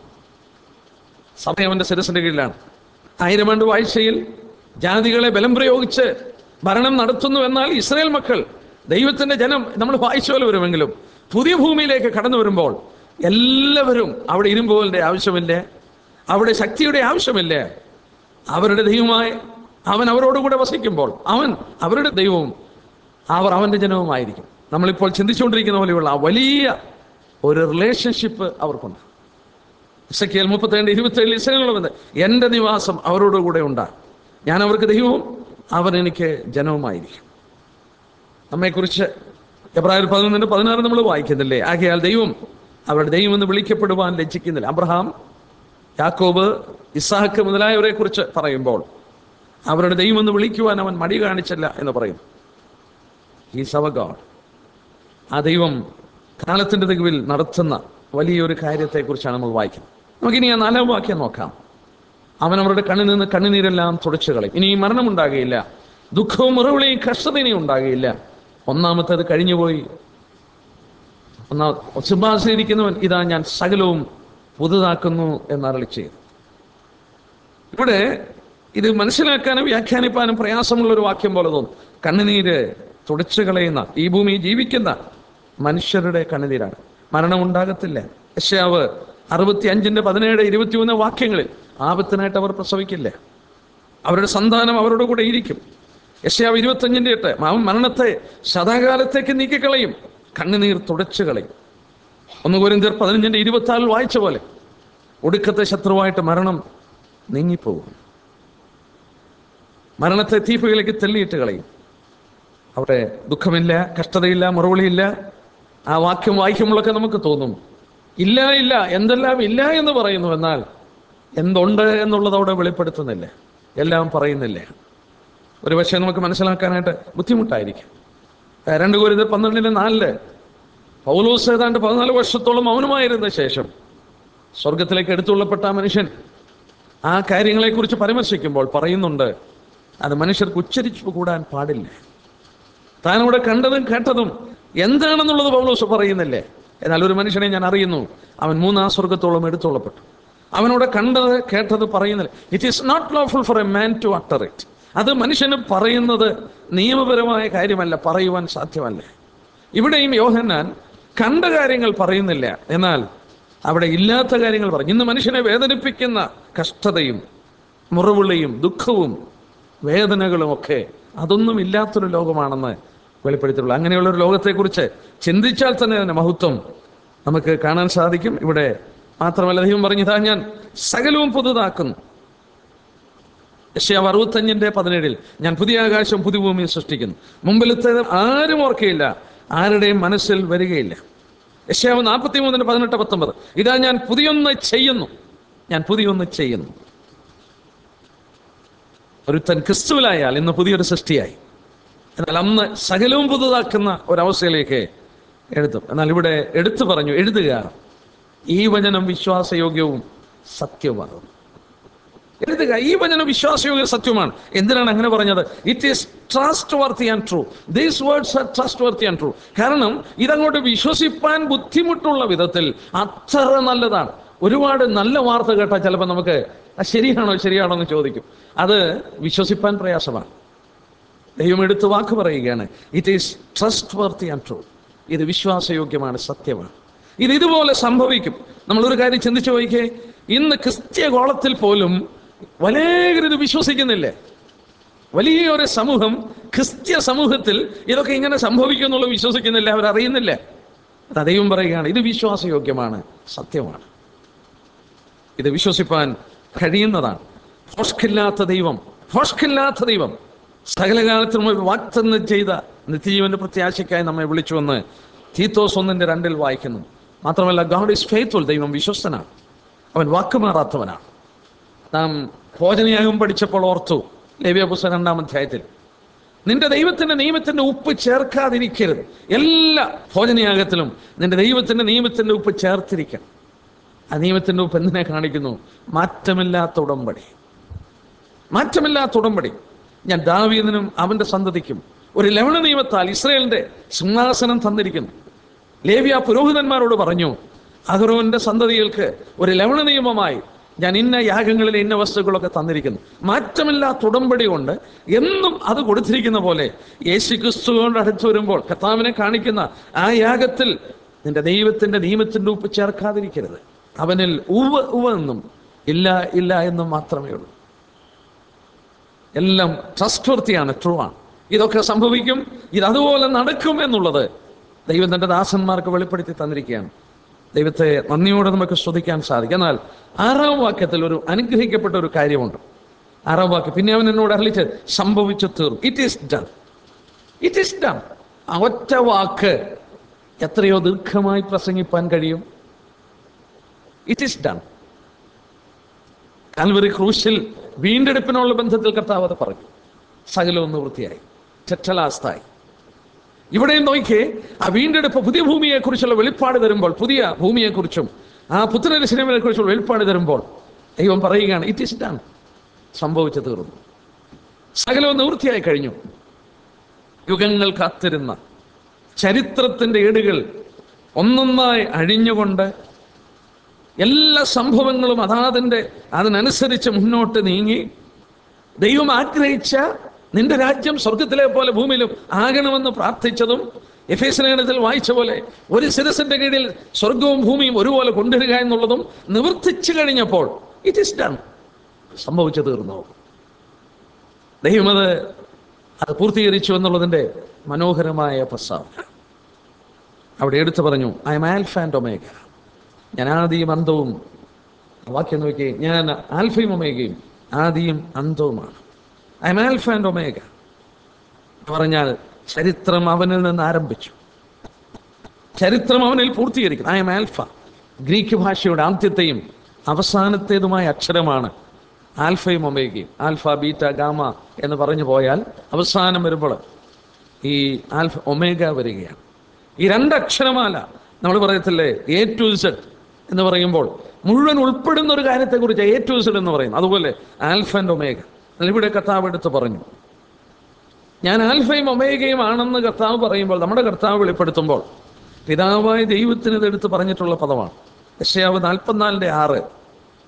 സഭ അവന്റെ ശിരസിന്റെ കീഴിലാണ് ആയിരം ആണ്ട് വാഴ്ചയിൽ ജാതികളെ ബലം പ്രയോഗിച്ച് ഭരണം നടത്തുന്നു എന്നാൽ ഇസ്രായേൽ മക്കൾ ദൈവത്തിന്റെ ജനം നമ്മൾ വായിച്ച പോലെ വരുമെങ്കിലും പുതിയ ഭൂമിയിലേക്ക് കടന്നു വരുമ്പോൾ എല്ലാവരും അവിടെ ഇരുമ്പോലിന്റെ ആവശ്യമില്ല അവിടെ ശക്തിയുടെ ആവശ്യമില്ല അവരുടെ ദൈവമായി അവൻ അവരോടുകൂടെ വസിക്കുമ്പോൾ അവൻ അവരുടെ ദൈവവും അവർ അവന്റെ ജനവുമായിരിക്കും നമ്മളിപ്പോൾ ചിന്തിച്ചുകൊണ്ടിരിക്കുന്ന പോലെയുള്ള ആ വലിയ ഒരു റിലേഷൻഷിപ്പ് അവർക്കുണ്ട് ഇസക്കിയൽ മുപ്പത്തിരണ്ട് ഇരുപത്തേഴിൽ ഇസ്രയേലുള്ളത് എൻ്റെ നിവാസം അവരോടുകൂടെ ഉണ്ടാകും ഞാൻ അവർക്ക് ദൈവവും അവൻ എനിക്ക് ജനവുമായിരിക്കും നമ്മെക്കുറിച്ച് എബ്രാഹിം പതിനൊന്നിന്റെ പതിനാറ് നമ്മൾ വായിക്കുന്നില്ലേ ആകയാൽ ദൈവം അവരുടെ ദൈവം എന്ന് വിളിക്കപ്പെടുവാൻ ലജ്ജിക്കുന്നില്ല അബ്രഹാം യാക്കോബ് ഇസാഹക്ക് മുതലായവരെ കുറിച്ച് പറയുമ്പോൾ അവരുടെ ദൈവം എന്ന് വിളിക്കുവാൻ അവൻ മടി കാണിച്ചില്ല എന്ന് പറയും ഈ സവഗാഡ് ആ ദൈവം കാലത്തിന്റെ തികവിൽ നടത്തുന്ന വലിയൊരു കാര്യത്തെക്കുറിച്ചാണ് നമ്മൾ വായിക്കുന്നത് നമുക്കിനി ആ നാലാം വാക്യം നോക്കാം അവൻ അവരുടെ കണ്ണിൽ നിന്ന് കണ്ണുനീരെല്ലാം തുടച്ചു കളയും ഇനി മരണമുണ്ടാകുകയില്ല ദുഃഖവും മുറവിളിയും കഷ്ടതയും ഉണ്ടാകുകയില്ല ഒന്നാമത്തേത് കഴിഞ്ഞുപോയി ഒന്നാം സിംഹാസനിരിക്കുന്നവൻ ഇതാ ഞാൻ സകലവും പുതുതാക്കുന്നു എന്നരളി ചെയ്തു ഇവിടെ ഇത് മനസ്സിലാക്കാനും വ്യാഖ്യാനിപ്പാനും പ്രയാസമുള്ള ഒരു വാക്യം പോലെ തോന്നും കണ്ണുനീര് തുടച്ചു കളയുന്ന ഈ ഭൂമി ജീവിക്കുന്ന മനുഷ്യരുടെ കണ്ണുനീരാണ് മരണം ഉണ്ടാകത്തില്ല യശാവ് അറുപത്തി അഞ്ചിന്റെ പതിനേഴ് ഇരുപത്തിമൂന്ന് വാക്യങ്ങളിൽ ആപത്തിനായിട്ട് അവർ പ്രസവിക്കില്ല അവരുടെ സന്താനം അവരുടെ കൂടെ ഇരിക്കും യശയാവ് ഇരുപത്തഞ്ചിന്റെ എട്ട് അവൻ മരണത്തെ സദാകാലത്തേക്ക് നീക്കിക്കളയും കണ്ണുനീർ തുടച്ചു കളയും ഒന്ന് കോരിന്തർ പതിനഞ്ചിന്റെ ഇരുപത്തി ആറിൽ വായിച്ച പോലെ ഒടുക്കത്തെ ശത്രുവായിട്ട് മരണം നീങ്ങിപ്പോകും മരണത്തെ തീപ്പുകളിലേക്ക് തെള്ളിയിട്ട് കളയും അവിടെ ദുഃഖമില്ല കഷ്ടതയില്ല മുറവിളിയില്ല ആ വാക്യം വായിക്കുമ്പോഴൊക്കെ നമുക്ക് തോന്നും ഇല്ല ഇല്ല എന്തെല്ലാം ഇല്ല എന്ന് പറയുന്നു എന്നാൽ എന്തുണ്ട് എന്നുള്ളത് അവിടെ വെളിപ്പെടുത്തുന്നില്ല എല്ലാം പറയുന്നില്ല ഒരു പക്ഷേ നമുക്ക് മനസ്സിലാക്കാനായിട്ട് ബുദ്ധിമുട്ടായിരിക്കും ഏ, രണ്ട് കോരിത് പന്ത്രണ്ടിന് നാലില് പൗലോസ് ഏതാണ്ട് പതിനാല് വർഷത്തോളം മൗനമായിരുന്ന ശേഷം സ്വർഗത്തിലേക്ക് എടുത്തുള്ളപ്പെട്ട ആ മനുഷ്യൻ ആ കാര്യങ്ങളെക്കുറിച്ച് പരാമർശിക്കുമ്പോൾ പറയുന്നുണ്ട് അത് മനുഷ്യർക്ക് ഉച്ചരിച്ചു കൂടാൻ പാടില്ല താൻ അവിടെ കണ്ടതും കേട്ടതും എന്താണെന്നുള്ളത് പൗലോസ് പറയുന്നില്ലേ എന്നാൽ ഒരു മനുഷ്യനെ ഞാൻ അറിയുന്നു അവൻ മൂന്നാം സ്വർഗത്തോളം എടുത്തുള്ളപ്പെട്ടു അവനോട് കണ്ടത് കേട്ടത് പറയുന്നില്ല it is not lawful for a man to utter it അത് മനുഷ്യന് പറയുന്നത് നിയമപരമായ കാര്യമല്ല പറയുവാൻ സാധ്യമല്ല ഇവിടെയും യോഹന്നാൻ കണ്ട കാര്യങ്ങൾ പറയുന്നില്ല എന്നാൽ അവിടെ ഇല്ലാത്ത കാര്യങ്ങൾ പറഞ്ഞു ഇന്ന് മനുഷ്യനെ വേദനിപ്പിക്കുന്ന കഷ്ടതയും മുറിവിളിയും ദുഃഖവും വേദനകളും ഒക്കെ അതൊന്നും ഇല്ലാത്തൊരു ലോകമാണെന്ന് വെളിപ്പെടുത്തിയിട്ടുള്ളൂ അങ്ങനെയുള്ള ഒരു ലോകത്തെക്കുറിച്ച് ചിന്തിച്ചാൽ തന്നെ അതിന്റെ മഹത്വം നമുക്ക് കാണാൻ സാധിക്കും ഇവിടെ മാത്രമല്ല ദൈവം പറഞ്ഞതാ ഞാൻ സകലവും പുതുതാക്കുന്നു യശ്യാവ് അറുപത്തഞ്ചിന്റെ പതിനേഴിൽ ഞാൻ പുതിയ ആകാശം പുതിയ ഭൂമിയും സൃഷ്ടിക്കുന്നു മുമ്പിലത്തേത് ആരും ഓർക്കയില്ല ആരുടെയും മനസ്സിൽ വരികയില്ല യശ്യാവ് നാൽപ്പത്തി മൂന്നിന് പതിനെട്ട് പത്തൊമ്പത് ഇതാ ഞാൻ പുതിയൊന്ന് ചെയ്യുന്നു ഞാൻ പുതിയൊന്ന് ചെയ്യുന്നു ഒരുത്തൻ ക്രിസ്തുവിലായാൽ ഇന്ന് പുതിയൊരു സൃഷ്ടിയായി എന്നാൽ അന്ന് സകലവും പുതുതാക്കുന്ന ഒരവസ്ഥയിലേക്ക് എഴുതും എന്നാൽ ഇവിടെ എടുത്തു പറഞ്ഞു എഴുതുക ഈ വചനം വിശ്വാസയോഗ്യവും സത്യവുമാണ് എഴുതുക ഈ വചനം വിശ്വാസയോഗ്യ സത്യമാണ് എന്തിനാണ് അങ്ങനെ പറഞ്ഞത് it is trustworthy and true these words are trustworthy and true കാരണം ഇതങ്ങോട്ട് വിശ്വസിപ്പാൻ ബുദ്ധിമുട്ടുള്ള വിധത്തിൽ അത്ര നല്ലതാണ് ഒരുപാട് നല്ല വാർത്ത കേട്ടാൽ ചിലപ്പോൾ നമുക്ക് "ആ, ശരിയാണോ ശരിയാണോ എന്ന് ചോദിക്കും അത് വിശ്വസിപ്പാൻ പ്രയാസമാണ് ദൈവം എടുത്ത് വാക്ക് പറയുകയാണ് it is trustworthy and true ഇത് വിശ്വാസയോഗ്യമാണ് സത്യമാണ് ഇത് ഇതുപോലെ സംഭവിക്കും നമ്മളൊരു കാര്യം ചിന്തിച്ചു നോക്കിയേ ഇന്ന് ക്രിസ്ത്യ ഗോളത്തിൽ പോലും വലിയവർ ഇത് വിശ്വസിക്കുന്നില്ലേ വലിയൊരു സമൂഹം ക്രിസ്ത്യ സമൂഹത്തിൽ ഇതൊക്കെ ഇങ്ങനെ സംഭവിക്കും എന്നുള്ളത് വിശ്വസിക്കുന്നില്ല അവർ അറിയുന്നില്ല അത് ദൈവം പറയുകയാണ് ഇത് വിശ്വാസയോഗ്യമാണ് സത്യമാണ് ഇത് വിശ്വസിപ്പാൻ കഴിയുന്നതാണ് ഫോഷ്കില്ലാത്ത ദൈവം ഫോഷ്കില്ലാത്ത ദൈവം സകലകാലത്തിനും ഒരു വാക്തന്ന് ചെയ്ത നിത്യജീവന്റെ പ്രത്യാശയ്ക്കായി നമ്മെ വിളിച്ചുവെന്ന് തീത്തോസ് ഒന്നിന്റെ രണ്ടിൽ വായിക്കുന്നു മാത്രമല്ല ഗാഡ് ഈസ് ഫെയ്ത്ത്ഫുൾ ദൈവം വിശ്വസ്തനാണ് അവൻ വാക്കുമാറാത്തവനാണ് നാം ഭോജനയാഗം പഠിച്ചപ്പോൾ ഓർത്തു ലേവ്യ പുസ്തകം രണ്ടാം അധ്യായത്തിൽ നിന്റെ ദൈവത്തിന്റെ നിയമത്തിന്റെ ഉപ്പ് ചേർക്കാതിരിക്കരുത് എല്ലാ ഭോജനയാഗത്തിലും നിന്റെ ദൈവത്തിന്റെ നിയമത്തിന്റെ ഉപ്പ് ചേർത്തിരിക്കണം ആ നിയമത്തിന്റെ ഉപ്പ് എന്തിനെ കാണിക്കുന്നു മാറ്റമില്ലാത്ത ഉടമ്പടി മാറ്റമില്ലാത്ത ഉടമ്പടി ഞാൻ ദാവീദിനും അവന്റെ സന്തതിക്കും ഒരു ലവണ നിയമത്താൽ ഇസ്രയേലിന്റെ സിംഹാസനം തന്നിരിക്കുന്നു ലേവ്യ പുരോഹിതന്മാരോട് പറഞ്ഞു അഹ്റോന്റെ സന്തതികൾക്ക് ഒരു ലവണ നിയമമായി ഞാൻ ഇന്ന യാഗങ്ങളിൽ ഇന്ന വസ്തുക്കളൊക്കെ തന്നിരിക്കുന്നു മാറ്റമില്ലാത്ത ഉടമ്പടി കൊണ്ട് എന്നും അത് കൊടുത്തിരിക്കുന്ന പോലെ യേശു ക്രിസ്തുവിനോട് അടുത്ത് വരുമ്പോൾ കർത്താവിനെ കാണിക്കുന്ന ആ യാഗത്തിൽ നിന്റെ ദൈവത്തിന്റെ നിയമത്തിന്റെ ഉപ്പ് ചേർക്കാതിരിക്കരുത് അവനിൽ ഉവ ഉവ എന്നും ഇല്ല ഇല്ല എന്നും മാത്രമേ ഉള്ളൂ എല്ലാം ട്രസ്റ്റ് വർത്തിയാണ് ട്രൂ ആണ് ഇതൊക്കെ സംഭവിക്കും ഇത് അതുപോലെ നടക്കും എന്നുള്ളത് ദൈവം തന്റെ ദാസന്മാർക്ക് വെളിപ്പെടുത്തി തന്നിരിക്കുകയാണ് ദൈവത്തെ നന്ദിയോടെ നമുക്ക് ശ്രദ്ധിക്കാൻ സാധിക്കും എന്നാൽ ആറാം വാക്യത്തിൽ ഒരു അനുഗ്രഹിക്കപ്പെട്ട ഒരു കാര്യമുണ്ട് ആറാം വാക്യം പിന്നെ അവൻ എന്നോട് അറിയിച്ച് സംഭവിച്ചു തീർന്നു it is done it is done ആ ഒറ്റ വാക്ക് എത്രയോ ദീർഘമായി പ്രസംഗിപ്പാൻ കഴിയും ഇറ്റ് ഈസ് ഡൺ കാൽവറി ക്രൂശിൽ വീണ്ടെടുപ്പിനുള്ള ബന്ധത്തിൽ കർത്താവ് അത് പറഞ്ഞു സകലവും നിവൃത്തിയായി ചെറ്റലാസ്തായി ഇവിടെയും നോക്കിയേ ആ വീണ്ടെടുപ്പ് പുതിയ ഭൂമിയെക്കുറിച്ചുള്ള വെളിപ്പാട് തരുമ്പോൾ പുതിയ ഭൂമിയെക്കുറിച്ചും ആ പുത്രന്റെ സിനിമയെ കുറിച്ചുള്ള വെളിപ്പാട് തരുമ്പോൾ ദൈവം പറയുകയാണ് ഇറ്റ് ഈസ് ഡൺ സംഭവിച്ചു തീർന്നു സകലവും നിവൃത്തിയായി കഴിഞ്ഞു യുഗങ്ങൾ കാത്തിരുന്ന ചരിത്രത്തിന്റെ ഏടുകൾ ഒന്നൊന്നായി അഴിഞ്ഞുകൊണ്ട് എല്ലാ സംഭവങ്ങളും അതാതിൻ്റെ അതിനനുസരിച്ച് മുന്നോട്ട് നീങ്ങി ദൈവം ആഗ്രഹിച്ച നിന്റെ രാജ്യം സ്വർഗത്തിലെ പോലെ ഭൂമിയിലും ആകണമെന്ന് പ്രാർത്ഥിച്ചതും എഫ് എസ് ലേഖനത്തിൽ വായിച്ച പോലെ ഒരു സിരസിന്റെ കീഴിൽ സ്വർഗവും ഭൂമിയും ഒരുപോലെ കൊണ്ടുവരിക എന്നുള്ളതും നിവർത്തിച്ചു കഴിഞ്ഞപ്പോൾ ഇറ്റ് ഇസ് ഡൺ സംഭവിച്ചു തീർന്നു ദൈവം അത് അത് പൂർത്തീകരിച്ചു എന്നുള്ളതിന്റെ മനോഹരമായ പ്രസ്താവന അവിടെ എടുത്തു പറഞ്ഞു I am alpha and omega ഞാൻ ആദിയും അന്തവും ആ വാക്യം നോക്കി ഞാൻ ആൽഫയും ഒമേഗയും ആദിയും അന്തവുമാണ് I am alpha and omega എന്ന് പറഞ്ഞാൽ ചരിത്രം അവനിൽ നിന്ന് ആരംഭിച്ചു ചരിത്രം അവനിൽ പൂർത്തീകരിക്കുന്നു ഐ എം ആൽഫ ഗ്രീക്ക് ഭാഷയുടെ ആദ്യത്തെയും അവസാനത്തേതുമായ അക്ഷരമാണ് ആൽഫയും ഒമേഗയും ആൽഫ ബീറ്റ ഗാമ എന്ന് പറഞ്ഞു പോയാൽ അവസാനം വരുമ്പോൾ ഈ ആൽഫ ഒമേഗ വരികയാണ് ഈ രണ്ടക്ഷരമാല നമ്മൾ പറയത്തില്ലേ എ ടു സെഡ് എന്ന് പറയുമ്പോൾ മുഴുവൻ ഉൾപ്പെടുന്ന ഒരു കാര്യത്തെക്കുറിച്ച് എ ടു സെഡ് എന്ന് പറയുന്നു അതുപോലെ ആൽഫ ആൻഡ് ഒമേഗ എന്നാൽ ഇവിടെ കർത്താവ് എടുത്ത് പറഞ്ഞു ഞാൻ ആൽഫയും ഒമേഗയും ആണെന്ന് കർത്താവ് പറയുമ്പോൾ നമ്മുടെ കർത്താവ് വെളിപ്പെടുത്തുമ്പോൾ പിതാവായ ദൈവത്തിന് ഇതെടുത്ത് പറഞ്ഞിട്ടുള്ള പദമാണ് യശയാവ് നാൽപ്പത്തിനാലിൻ്റെ ആറ്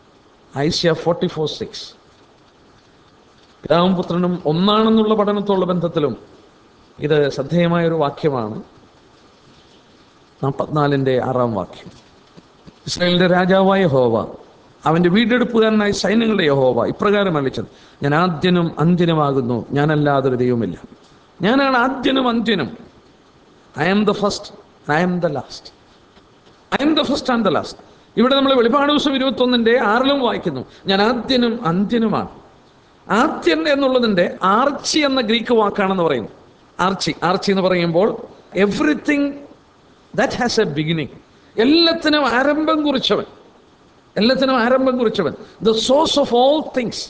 ഐസ്യ ഫോർട്ടി ഫോർ സിക്സ് പിതാവും പുത്രനും ഒന്നാണെന്നുള്ള പഠനത്തോടുള്ള ബന്ധത്തിലും ഇത് ശ്രദ്ധേയമായ ഒരു വാക്യമാണ് നാൽപ്പത്തിനാലിൻ്റെ ആറാം വാക്യം ഇസ്രായേലിന്റെ രാജാവായ ഹോവ അവന്റെ വീണ്ടെടുപ്പുകാരനായ സൈന്യങ്ങളുടെ യഹോവ ഇപ്രകാരം അളിച്ചത് ഞാൻ ആദ്യനും അന്ത്യനുമാകുന്നു ഞാനല്ലാതെ ഒരു ദൈവമില്ല ഞാനാണ് ആദ്യനും അന്ത്യനും I am the first I am the last I am the first and the last ഇവിടെ നമ്മൾ വെളിപ്പാട് ദിവസം ഇരുപത്തൊന്നിന്റെ ആറിലും വായിക്കുന്നു ഞാൻ ആദ്യനും അന്ത്യനുമാണ് ആദ്യൻ എന്നുള്ളതിന്റെ ആർച്ചി എന്ന ഗ്രീക്ക് വാക്കാണെന്ന് പറയുന്നു ആർച്ചി ആർച്ചി എന്ന് പറയുമ്പോൾ everything that has a beginning എല്ലാത്തിനും ആരംഭം കുറിച്ചവൻ എല്ലാത്തിനും ആരംഭം കുറിച്ചവൻ the source of all things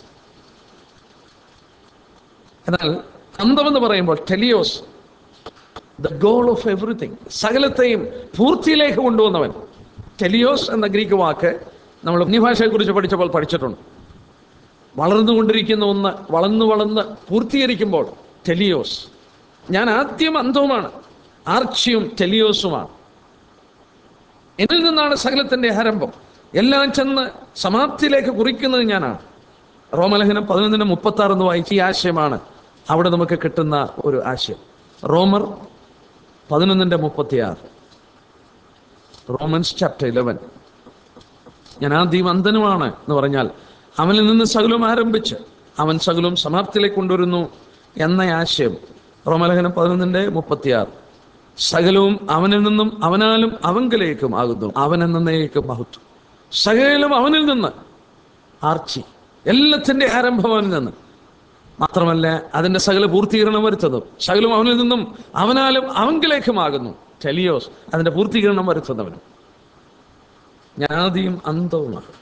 എന്നാൽ അന്തമെന്ന് പറയുമ്പോൾ ടെലിയോസ് ദ ഗോൾ ഓഫ് എവറിത്തിങ് സകലത്തെയും പൂർത്തിയിലേക്ക് കൊണ്ടുവന്നവൻ ടെലിയോസ് എന്ന ഗ്രീക്ക് വാക്ക് നമ്മൾ അന്യഭാഷയെക്കുറിച്ച് പഠിച്ചപ്പോൾ പഠിച്ചിട്ടുണ്ട് വളർന്നുകൊണ്ടിരിക്കുന്ന ഒന്ന് വളർന്നു വളർന്ന് പൂർത്തീകരിക്കുമ്പോൾ ടെലിയോസ് ഞാൻ ആദ്യം അന്തവുമാണ് ആർച്ചിയും ടെലിയോസുമാണ് എന്നിൽ നിന്നാണ് സകലത്തിന്റെ ആരംഭം എല്ലാം ചെന്ന് സമാപ്തിയിലേക്ക് കുറിക്കുന്നത് ഞാനാണ് റോമലേഖനം പതിനൊന്നിന് മുപ്പത്തി ആറ് എന്ന് വായിച്ച ഈ ആശയമാണ് അവിടെ നമുക്ക് കിട്ടുന്ന ഒരു ആശയം റോമർ പതിനൊന്നിന്റെ മുപ്പത്തിയാറ് റോമൻസ് ചാപ്റ്റർ ഇലവൻ ഞാൻ ആദ്യം അന്ധനുമാണ് എന്ന് പറഞ്ഞാൽ അവനിൽ നിന്ന് സകലവും ആരംഭിച്ച് അവൻ സകലവും സമാപ്തിയിലേക്ക് കൊണ്ടുവരുന്നു എന്ന ആശയം റോമലേഖനം പതിനൊന്നിന്റെ മുപ്പത്തിയാറ് സകലവും അവനിൽ നിന്നും അവനാലും അവങ്കലേക്കും ആകുന്നു അവൻ എന്നേക്കും മഹത്വം സകലം അവനിൽ നിന്ന് ആർച്ചി എല്ലാത്തിന്റെ ആരംഭം അവനിൽ നിന്ന് മാത്രമല്ല അതിന്റെ സകല പൂർത്തീകരണം വരുത്തുന്നതും സകലം അവനിൽ നിന്നും അവനാലും അവങ്കിലേക്കുമാകുന്നു ടെലിയോസ് അതിന്റെ പൂർത്തീകരണം വരുത്തുന്നവനും ജ്ഞാതിയും അന്തവുമാണ്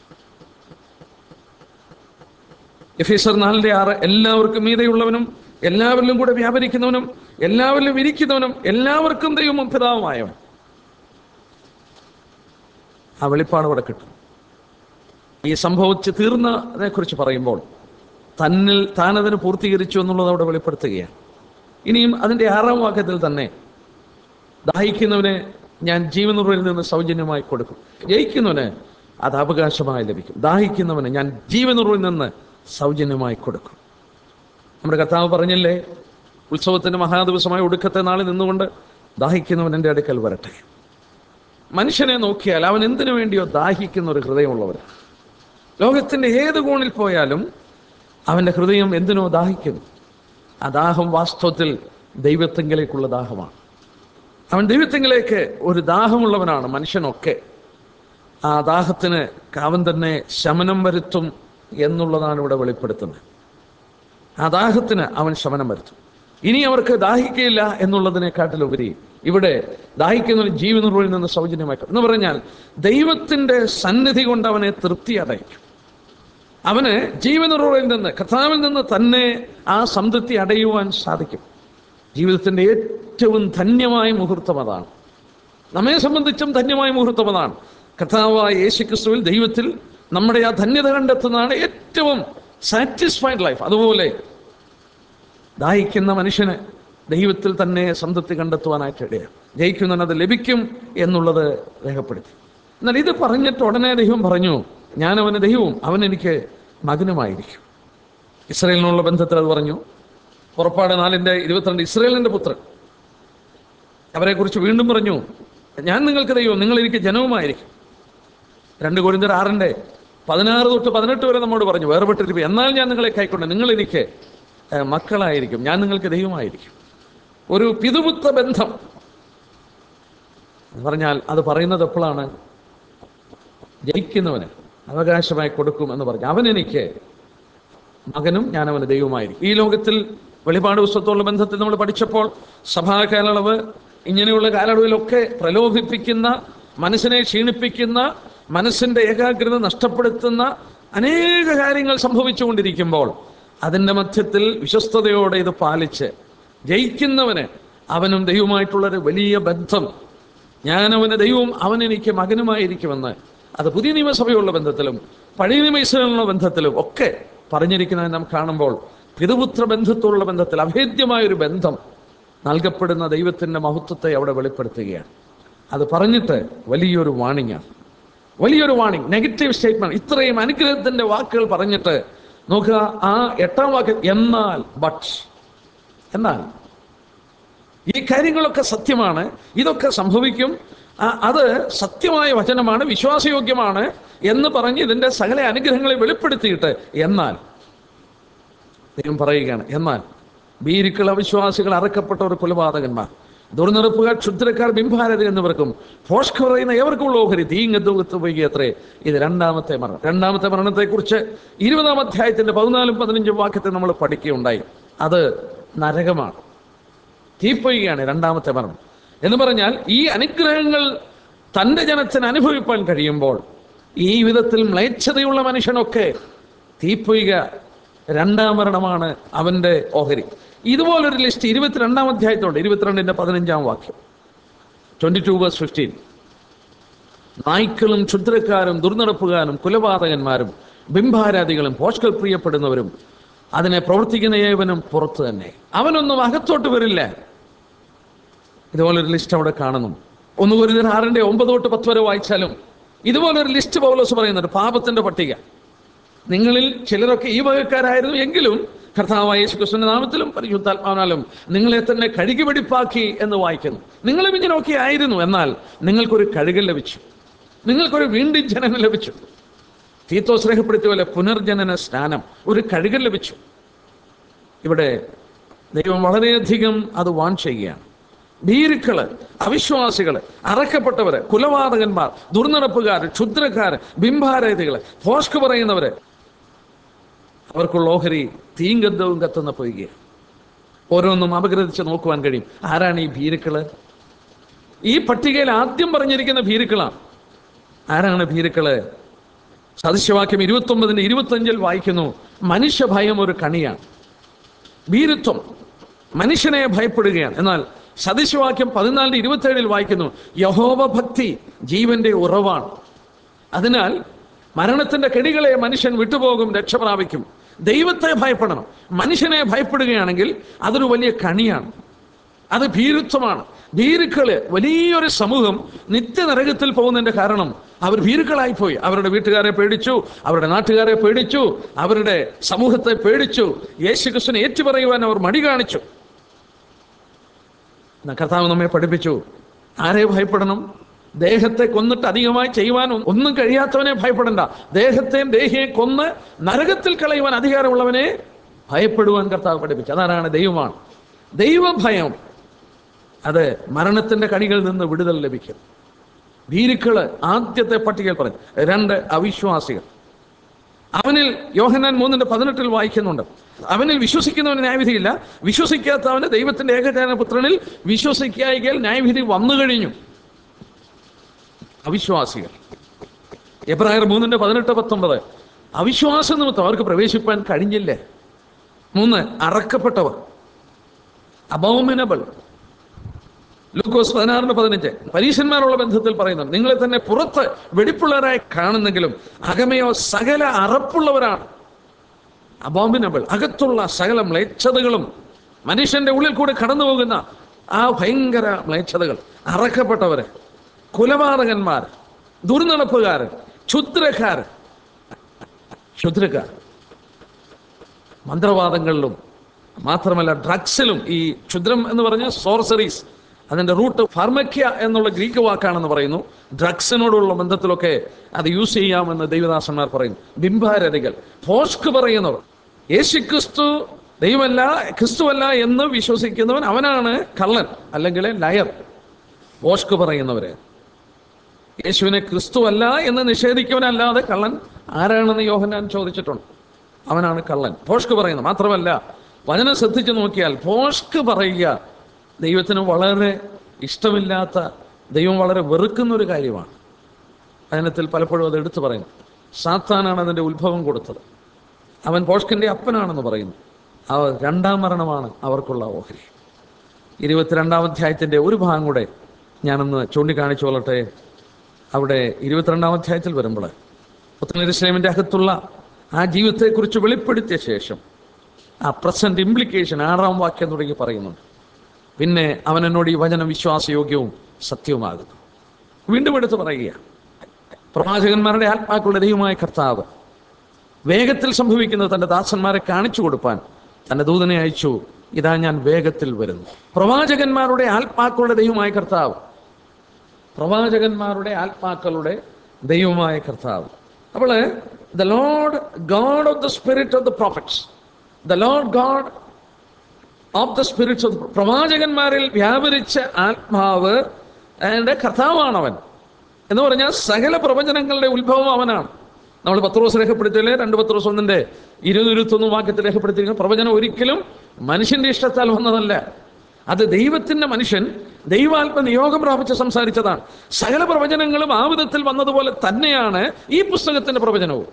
എഫീസർ നാലിന്റെ ആറ് എല്ലാവർക്കും മീതെയുള്ളവനും എല്ലാവരിലും കൂടെ വ്യാപരിക്കുന്നവനും എല്ലാവരിലും ഇരിക്കുന്നവനും എല്ലാവർക്കും ദൈവവും പിതാവുമായവൻ ആ വെളിപ്പാട് അവിടെ കിട്ടും ഈ സംഭവിച്ച് തീർന്നതിനെ കുറിച്ച് പറയുമ്പോൾ തന്നിൽ താനതിന് പൂർത്തീകരിച്ചു എന്നുള്ളത് അവിടെ വെളിപ്പെടുത്തുകയാണ് ഇനിയും അതിന്റെ ആറാം വാക്യത്തിൽ തന്നെ ദാഹിക്കുന്നവനെ ഞാൻ ജീവനുറവിൽ നിന്ന് സൗജന്യമായി കൊടുക്കും ജയിക്കുന്നവന് അത് അവകാശമായി ലഭിക്കും ദാഹിക്കുന്നവന് ഞാൻ ജീവനുറവിൽ നിന്ന് സൗജന്യമായി കൊടുക്കും നമ്മുടെ കർത്താവ് പറഞ്ഞില്ലേ ഉത്സവത്തിന്റെ മഹാദിവസമായ ഒടുക്കത്തെ നാളിൽ നിന്നുകൊണ്ട് ദാഹിക്കുന്നവൻ എൻ്റെ അടുക്കൽ വരട്ടെ മനുഷ്യനെ നോക്കിയാൽ അവൻ എന്തിനു വേണ്ടിയോ ദാഹിക്കുന്ന ഒരു ഹൃദയമുള്ളവൻ ലോകത്തിന്റെ ഏത് കോണിൽ പോയാലും അവന്റെ ഹൃദയം എന്തിനോ ദാഹിക്കുന്നു ആ ദാഹം വാസ്തവത്തിൽ ദൈവത്തെങ്കിലേക്കുള്ള ദാഹമാണ് അവൻ ദൈവത്തെങ്കിലേക്ക് ഒരു ദാഹമുള്ളവനാണ് മനുഷ്യനൊക്കെ ആ ദാഹത്തിന് അവൻ തന്നെ ശമനം വരുത്തും എന്നുള്ളതാണ് ഇവിടെ വെളിപ്പെടുത്തുന്നത് ആ ദാഹത്തിന് അവൻ ശമനം വരുത്തും ഇനി അവർക്ക് ദാഹിക്കയില്ല എന്നുള്ളതിനെക്കാട്ടിലുപരി ഇവിടെ ദാഹിക്കുന്നവന് ജീവനുറവിൽ നിന്ന് സൗജന്യമായി എന്ന് പറഞ്ഞാൽ ദൈവത്തിന്റെ സന്നിധി കൊണ്ട് അവനെ തൃപ്തി അടയ്ക്കും അവന് ജീവനുറവിൽ നിന്ന് കർത്താവിൽ നിന്ന് തന്നെ ആ സംതൃപ്തി അടയുവാൻ സാധിക്കും ജീവിതത്തിന്റെ ഏറ്റവും ധന്യമായ മുഹൂർത്തം അതാണ് നമ്മെ സംബന്ധിച്ചും ധന്യമായ മുഹൂർത്തം അതാണ് കർത്താവായ യേശുക്രിസ്തുവിൽ ദൈവത്തിൽ നമ്മുടെ ആ ധന്യത കണ്ടെത്തുന്നതാണ് ഏറ്റവും സാറ്റിസ്ഫൈഡ് ലൈഫ് അതുപോലെ ദാഹിക്കുന്ന മനുഷ്യന് ദൈവത്തിൽ തന്നെ സംതൃപ്തി കണ്ടെത്തുവാനായിട്ട് ഇടയാണ് ജയിക്കുന്നവന് അത് ലഭിക്കും എന്നുള്ളത് രേഖപ്പെടുത്തി എന്നാൽ ഇത് പറഞ്ഞിട്ട് ഉടനെ ദൈവം പറഞ്ഞു ഞാൻ അവന് ദൈവവും അവൻ എനിക്ക് മകനുമായിരിക്കും ഇസ്രയേലിനുള്ള ബന്ധത്തിൽ അത് പറഞ്ഞു പുറപ്പാട് നാലിന്റെ ഇരുപത്തിരണ്ട് ഇസ്രയേലിന്റെ പുത്രൻ അവരെക്കുറിച്ച് വീണ്ടും പറഞ്ഞു ഞാൻ നിങ്ങൾക്ക് ദൈവം നിങ്ങൾ എനിക്ക് ജനവുമായിരിക്കും രണ്ട് കോരിന്തർ ആറിന്റെ പതിനാറ് തൊട്ട് പതിനെട്ട് വരെ നമ്മോട് പറഞ്ഞു വേർപെട്ടിരിക്കും എന്നാൽ ഞാൻ നിങ്ങളെ കൈക്കൊണ്ട് നിങ്ങൾ എനിക്ക് ഏഹ്, മക്കളായിരിക്കും ഞാൻ നിങ്ങൾക്ക് ദൈവമായിരിക്കും ഒരു പിതുപുത്ര ബന്ധം എന്ന് പറഞ്ഞാൽ അത് പറയുന്നത് എപ്പോഴാണ് ജയിക്കുന്നവന് അവകാശമായി കൊടുക്കും എന്ന് പറഞ്ഞു അവൻ എനിക്ക് മകനും ഞാൻ അവന് ദൈവമായിരിക്കും ഈ ലോകത്തിൽ വെളിപാട് പുസ്തകത്തോടുള്ള ബന്ധത്തിൽ നമ്മൾ പഠിച്ചപ്പോൾ സഭാ കാലയളവ് ഇങ്ങനെയുള്ള കാലയളവിലൊക്കെ പ്രലോഭിപ്പിക്കുന്ന മനസ്സിനെ ക്ഷീണിപ്പിക്കുന്ന മനസ്സിന്റെ ഏകാഗ്രത നഷ്ടപ്പെടുത്തുന്ന അനേക കാര്യങ്ങൾ സംഭവിച്ചുകൊണ്ടിരിക്കുമ്പോൾ അതിൻ്റെ മധ്യത്തിൽ വിശ്വസ്തയോടെ ഇത് പാലിച്ച് ജയിക്കുന്നവന് അവനും ദൈവമായിട്ടുള്ളൊരു വലിയ ബന്ധം ഞാൻ അവന് ദൈവവും അവൻ എനിക്ക് മകനുമായിരിക്കുമെന്ന് അത് പുതിയ നിയമസഭയുള്ള ബന്ധത്തിലും പഴയ നിയമ ബന്ധത്തിലും ഒക്കെ പറഞ്ഞിരിക്കുന്നത് നാം കാണുമ്പോൾ പിതൃപുത്ര ബന്ധത്തോടുള്ള ബന്ധത്തിൽ അഭേദ്യമായ ഒരു ബന്ധം നൽകപ്പെടുന്ന ദൈവത്തിന്റെ മഹത്വത്തെ അവിടെ വെളിപ്പെടുത്തുകയാണ് അത് പറഞ്ഞിട്ട് വലിയൊരു വാണിങ്ങാണ് വലിയൊരു വാണിംഗ് നെഗറ്റീവ് സ്റ്റേറ്റ്മെന്റ് ഇത്രയും അനുഗ്രഹത്തിന്റെ വാക്കുകൾ പറഞ്ഞിട്ട് നോക്കുക ആ എട്ടാം വാക്ക് എന്നാൽ ബട്ട് എന്നാൽ ഈ കാര്യങ്ങളൊക്കെ സത്യമാണ് ഇതൊക്കെ സംഭവിക്കും ആ- അത് സത്യമായ വചനമാണ് വിശ്വാസയോഗ്യമാണ് എന്ന് പറഞ്ഞ് ഇതിന്റെ സകല അനുഗ്രഹങ്ങളെ വെളിപ്പെടുത്തിയിട്ട് എന്നാൽ ദൈവം പറയുകയാണ് എന്നാൽ ഭീരുക്കൾ അവിശ്വാസികൾ അറക്കപ്പെട്ടവർ കൊലപാതകന്മാർ ദുർനിറപ്പുകാർ ക്ഷുദ്രക്കാർ ബിംബാരത എന്നിവർക്കും ഫോഷ്ക്ക് പറയുന്ന ഏവർക്കുള്ള ഓഹരി തീങ്ങത്തുകത്ത് വൈകിയത്രേ ഇത് രണ്ടാമത്തെ മരണം രണ്ടാമത്തെ മരണത്തെക്കുറിച്ച് ഇരുപതാം അധ്യായത്തിന്റെ പതിനാലും പതിനഞ്ചും വാക്യത്തെ നമ്മൾ പഠിക്കുകയുണ്ടായി അത് നരകമാണ് തീപ്പൊയ്കയാണ് രണ്ടാമത്തെ മരണം എന്ന് പറഞ്ഞാൽ ഈ അനുഗ്രഹങ്ങൾ തൻ്റെ ജനത്തിന് അനുഭവിപ്പാൻ കഴിയുമ്പോൾ ഈ വിധത്തിൽ മ്ലേച്ഛതയുള്ള മനുഷ്യനൊക്കെ തീപ്പൊയ്ക രണ്ടാം മരണമാണ് അവൻ്റെ ഓഹരി ഇതുപോലൊരു ലിസ്റ്റ് ഇരുപത്തിരണ്ടാം അധ്യായത്തോണ്ട് ഇരുപത്തിരണ്ടിന്റെ പതിനഞ്ചാം വാക്യം ട്വന്റി ടു വേഴ്സ് ഫിഫ്റ്റീൻ നായ്ക്കളും ക്ഷുദ്രക്കാരും ദുർനടപ്പുകാരും കുലപാതകന്മാരും ബിംബാരാധികളും പോഷ്കൾ പ്രിയപ്പെടുന്നവരും അതിനെ പ്രവർത്തിക്കുന്ന ഏവനും പുറത്തു തന്നെ അവനൊന്നും അകത്തോട്ട് വരില്ല ഇതുപോലൊരു ലിസ്റ്റ് അവിടെ കാണുന്നു ഒന്ന് ഒരു ആറിന്റെ ഒമ്പത് തൊട്ട് പത്ത് വരെ വായിച്ചാലും ഇതുപോലൊരു ലിസ്റ്റ് പൗലോസ് പറയുന്നുണ്ട് പാപത്തിന്റെ പട്ടിക നിങ്ങളിൽ ചിലരൊക്കെ ഈ വകക്കാരായിരുന്നു എങ്കിലും കർത്താവായ യേശു ക്രിസ്തുവിന്റെ നാമത്തിലും പരിശുദ്ധാത്മാവിനാലും നിങ്ങളെ തന്നെ കഴുകി വെടിപ്പാക്കി എന്ന് വായിക്കുന്നു നിങ്ങളും ഇങ്ങനെയൊക്കെ ആയിരുന്നു എന്നാൽ നിങ്ങൾക്കൊരു കഴുകൽ ലഭിച്ചു നിങ്ങൾക്കൊരു വീണ്ടും ജനനം ലഭിച്ചു തീത്തോസ് രേഖപ്പെടുത്തിയ പോലെ പുനർജനന സ്നാനം ഒരു കഴുകൽ ലഭിച്ചു ഇവിടെ ദൈവം വളരെയധികം അത് വാൺ ചെയ്യുകയാണ് ഭീരുക്കള് അവിശ്വാസികള് അറക്കപ്പെട്ടവര് കുലപാതകന്മാർ ദുർനടപ്പുകാര് ക്ഷുദ്രക്കാര് ബിംബാരതികള് ഫോഷ്ക്ക് പറയുന്നവര് അവർക്കുള്ള ഓഹരി തീങ്കന്ധവും കത്തുന്ന പൊയ്കയാണ് ഓരോന്നും അപഗ്രഥിച്ച് നോക്കുവാൻ കഴിയും ആരാണ് ഈ ഭീരുക്കള് ഈ പട്ടികയിൽ ആദ്യം പറഞ്ഞിരിക്കുന്ന ഭീരുക്കളാണ് ആരാണ് ഭീരുക്കള് സദൃശ്യവാക്യം ഇരുപത്തി ഒമ്പതിന് ഇരുപത്തഞ്ചിൽ വായിക്കുന്നു മനുഷ്യഭയം ഒരു കണിയാണ് ഭീരുത്വം മനുഷ്യനെ ഭയപ്പെടുകയാണ് എന്നാൽ സദൃശവാക്യം പതിനാലിന് ഇരുപത്തേഴിൽ വായിക്കുന്നു യഹോവ ഭക്തി ജീവന്റെ ഉറവാണ് അതിനാൽ മരണത്തിന്റെ കെടികളെ മനുഷ്യൻ വിട്ടുപോകും രക്ഷ പ്രാപിക്കും ദൈവത്തെ ഭയപ്പെടണം മനുഷ്യനെ ഭയപ്പെടുകയാണെങ്കിൽ അതൊരു വലിയ കണിയാണ് അത് ഭീരുത്വമാണ് ഭീരുക്കള് വലിയൊരു സമൂഹം നിത്യനരകത്തിൽ പോകുന്നതിന്റെ കാരണം അവർ ഭീരുക്കളായി പോയി അവരുടെ വീട്ടുകാരെ പേടിച്ചു അവരുടെ നാട്ടുകാരെ പേടിച്ചു അവരുടെ സമൂഹത്തെ പേടിച്ചു യേശു ക്രിസ്തുവിനെ ഏറ്റുപറയുവാൻ അവർ മടി കാണിച്ചു എന്നാ കർത്താവ് നമ്മെ പഠിപ്പിച്ചു ആരെ ഭയപ്പെടണം ദേഹത്തെ കൊന്നിട്ട് അധികമായി ചെയ്യുവാൻ ഒന്നും കഴിയാത്തവനെ ഭയപ്പെടണ്ട ദേഹത്തെയും ദേഹിയെ കൊന്ന് നരകത്തിൽ കളയുവാൻ അധികാരമുള്ളവനെ ഭയപ്പെടുവാൻ കർത്താവ് പഠിപ്പിച്ചു അതാരാണ് ദൈവമാണ് ദൈവഭയം അത് മരണത്തിന്റെ കണികളിൽ നിന്ന് വിടുതൽ ലഭിക്കും ഭീരുക്കള് ആദ്യത്തെ പട്ടികയിൽ പറഞ്ഞു രണ്ട് അവിശ്വാസികൾ അവനിൽ യോഹന്നാൻ മൂന്നിന്റെ പതിനെട്ടിൽ വായിക്കുന്നുണ്ട് അവനിൽ വിശ്വസിക്കുന്നവന് ന്യായവിധിയില്ല വിശ്വസിക്കാത്തവന് ദൈവത്തിന്റെ ഏകജാന പുത്രനിൽ വിശ്വസിക്കായികയാൽ ന്യായവിധി വന്നു കഴിഞ്ഞു അവിശ്വാസികൾ എബ്രായർ മൂന്നിന്റെ പതിനെട്ട് പത്തൊമ്പത് അവിശ്വാസ നിമിത്തം അവർക്ക് പ്രവേശിപ്പാൻ കഴിഞ്ഞില്ലേ മൂന്ന് അറക്കപ്പെട്ടവർ അബോമിനബിൾ ലൂക്കോസ് പതിനാറിന് പതിനഞ്ച് പരീശന്മാരുള്ള ബന്ധത്തിൽ പറയുന്നുണ്ട് നിങ്ങളെ തന്നെ പുറത്ത് വെടിപ്പുള്ളവരായി കാണുന്നെങ്കിലും അകമയോ സകല അറപ്പുള്ളവരാണ് അബോമിനബിൾ അകത്തുള്ള സകല മ്ലേച്ഛതകളും മനുഷ്യന്റെ ഉള്ളിൽ കൂടെ കടന്നു പോകുന്ന ആ ഭയങ്കര മ്ലേച്ഛതകൾ അറക്കപ്പെട്ടവര് കുലപാതകന്മാർ ദുർനടപ്പുകാർ ക്ഷുദ്രക്കാർ ക്ഷുദ്രക്കാർ മന്ത്രവാദങ്ങളിലും മാത്രമല്ല ഡ്രഗ്സിലും ഈ ക്ഷുദ്രം എന്ന് പറഞ്ഞ സോർസറീസ് അതിന്റെ റൂട്ട് ഫാർമക്യ എന്നുള്ള ഗ്രീക്ക് വാക്കാണെന്ന് പറയുന്നു ഡ്രഗ്സിനോടുള്ള ബന്ധത്തിലൊക്കെ അത് യൂസ് ചെയ്യാമെന്ന് ദൈവദാസന്മാർ പറയുന്നു ബിംബാരതികൾ ഫോഷ്ക്ക് പറയുന്നവർ യേശു ക്രിസ്തു ദൈവമല്ല ക്രിസ്തുവല്ല എന്ന് വിശ്വസിക്കുന്നവൻ അവനാണ് കള്ളൻ അല്ലെങ്കിൽ ലയർ ഫോഷ്ക്ക് പറയുന്നവര് യേശുവിനെ ക്രിസ്തുവല്ല എന്ന് നിഷേധിക്കുന്നവനല്ലാതെ കള്ളൻ ആരാണെന്ന് യോഹന്നാൻ ചോദിച്ചിട്ടുണ്ട് അവനാണ് കള്ളൻ ഫോഷ്ക്ക് പറയുന്നത് മാത്രമല്ല വചനം ശ്രദ്ധിച്ചു നോക്കിയാൽ ഫോഷ്ക്ക് പറയുക ദൈവത്തിന് വളരെ ഇഷ്ടമില്ലാത്ത ദൈവം വളരെ വെറുക്കുന്ന ഒരു കാര്യമാണ് വചനത്തിൽ പലപ്പോഴും അത് എടുത്തു പറയുന്നു സാത്താനാണ് അതിൻ്റെ ഉത്ഭവം കൊടുത്തത് അവൻ പോഷ്കിൻ്റെ അപ്പനാണെന്ന് പറയുന്നു അവ രണ്ടാം മരണമാണ് അവർക്കുള്ള ഓഹരി ഇരുപത്തിരണ്ടാം അധ്യായത്തിൻ്റെ ഒരു ഭാഗം കൂടെ ഞാനൊന്ന് ചൂണ്ടിക്കാണിച്ചു കൊള്ളട്ടെ അവിടെ ഇരുപത്തിരണ്ടാം അധ്യായത്തിൽ വരുമ്പോൾ പുത്തനരിസ്ലേമിൻ്റെ അകത്തുള്ള ആ ജീവിതത്തെക്കുറിച്ച് വെളിപ്പെടുത്തിയ ശേഷം ആ പ്രസന്റ് ഇംപ്ലിക്കേഷൻ ആറാം വാക്യം തുടങ്ങി പറയുന്നുണ്ട് പിന്നെ അവൻ എന്നോട് ഈ വചനം വിശ്വാസയോഗ്യവും സത്യവുമാകുന്നു വീണ്ടും എടുത്ത് പറയുക പ്രവാചകന്മാരുടെ ആത്മാക്കളുടെ ദൈവമായ കർത്താവ് വേഗത്തിൽ സംഭവിക്കുന്നത് തന്റെ ദാസന്മാരെ കാണിച്ചു കൊടുപ്പാൻ തന്റെ ദൂതനെ അയച്ചു ഇതാ ഞാൻ വേഗത്തിൽ വരുന്നു പ്രവാചകന്മാരുടെ ആത്മാക്കളുടെ ദൈവമായ കർത്താവ് പ്രവാചകന്മാരുടെ ആത്മാക്കളുടെ ദൈവമായ കർത്താവ് അപ്പോൾ the Lord God of the spirit of the prophets the Lord God of the spirits of പ്രവാചകന്മാരിൽ വ്യാപരിച്ച ആത്മാവ് അതിൻ്റെ കർത്താവാണവൻ എന്ന് പറഞ്ഞാൽ സകല പ്രവചനങ്ങളുടെ ഉത്ഭവം അവനാണ് നമ്മൾ പത്ത് ദിവസം രേഖപ്പെടുത്തിയില്ലേ രണ്ട് പത്ത് ദിവസം ഒന്നിൻ്റെ ഇരുന്നൂറ്റൊന്നും വാക്യത്തിൽ രേഖപ്പെടുത്തിയിരിക്കുന്ന പ്രവചനം ഒരിക്കലും മനുഷ്യന്റെ ഇഷ്ടത്താൽ വന്നതല്ല അത് ദൈവത്തിന്റെ മനുഷ്യൻ ദൈവാത്മ നിയോഗം പ്രാപിച്ച് സംസാരിച്ചതാണ് സകല പ്രവചനങ്ങളും ആ വിധത്തിൽ വന്നതുപോലെ തന്നെയാണ് ഈ പുസ്തകത്തിന്റെ പ്രവചനവും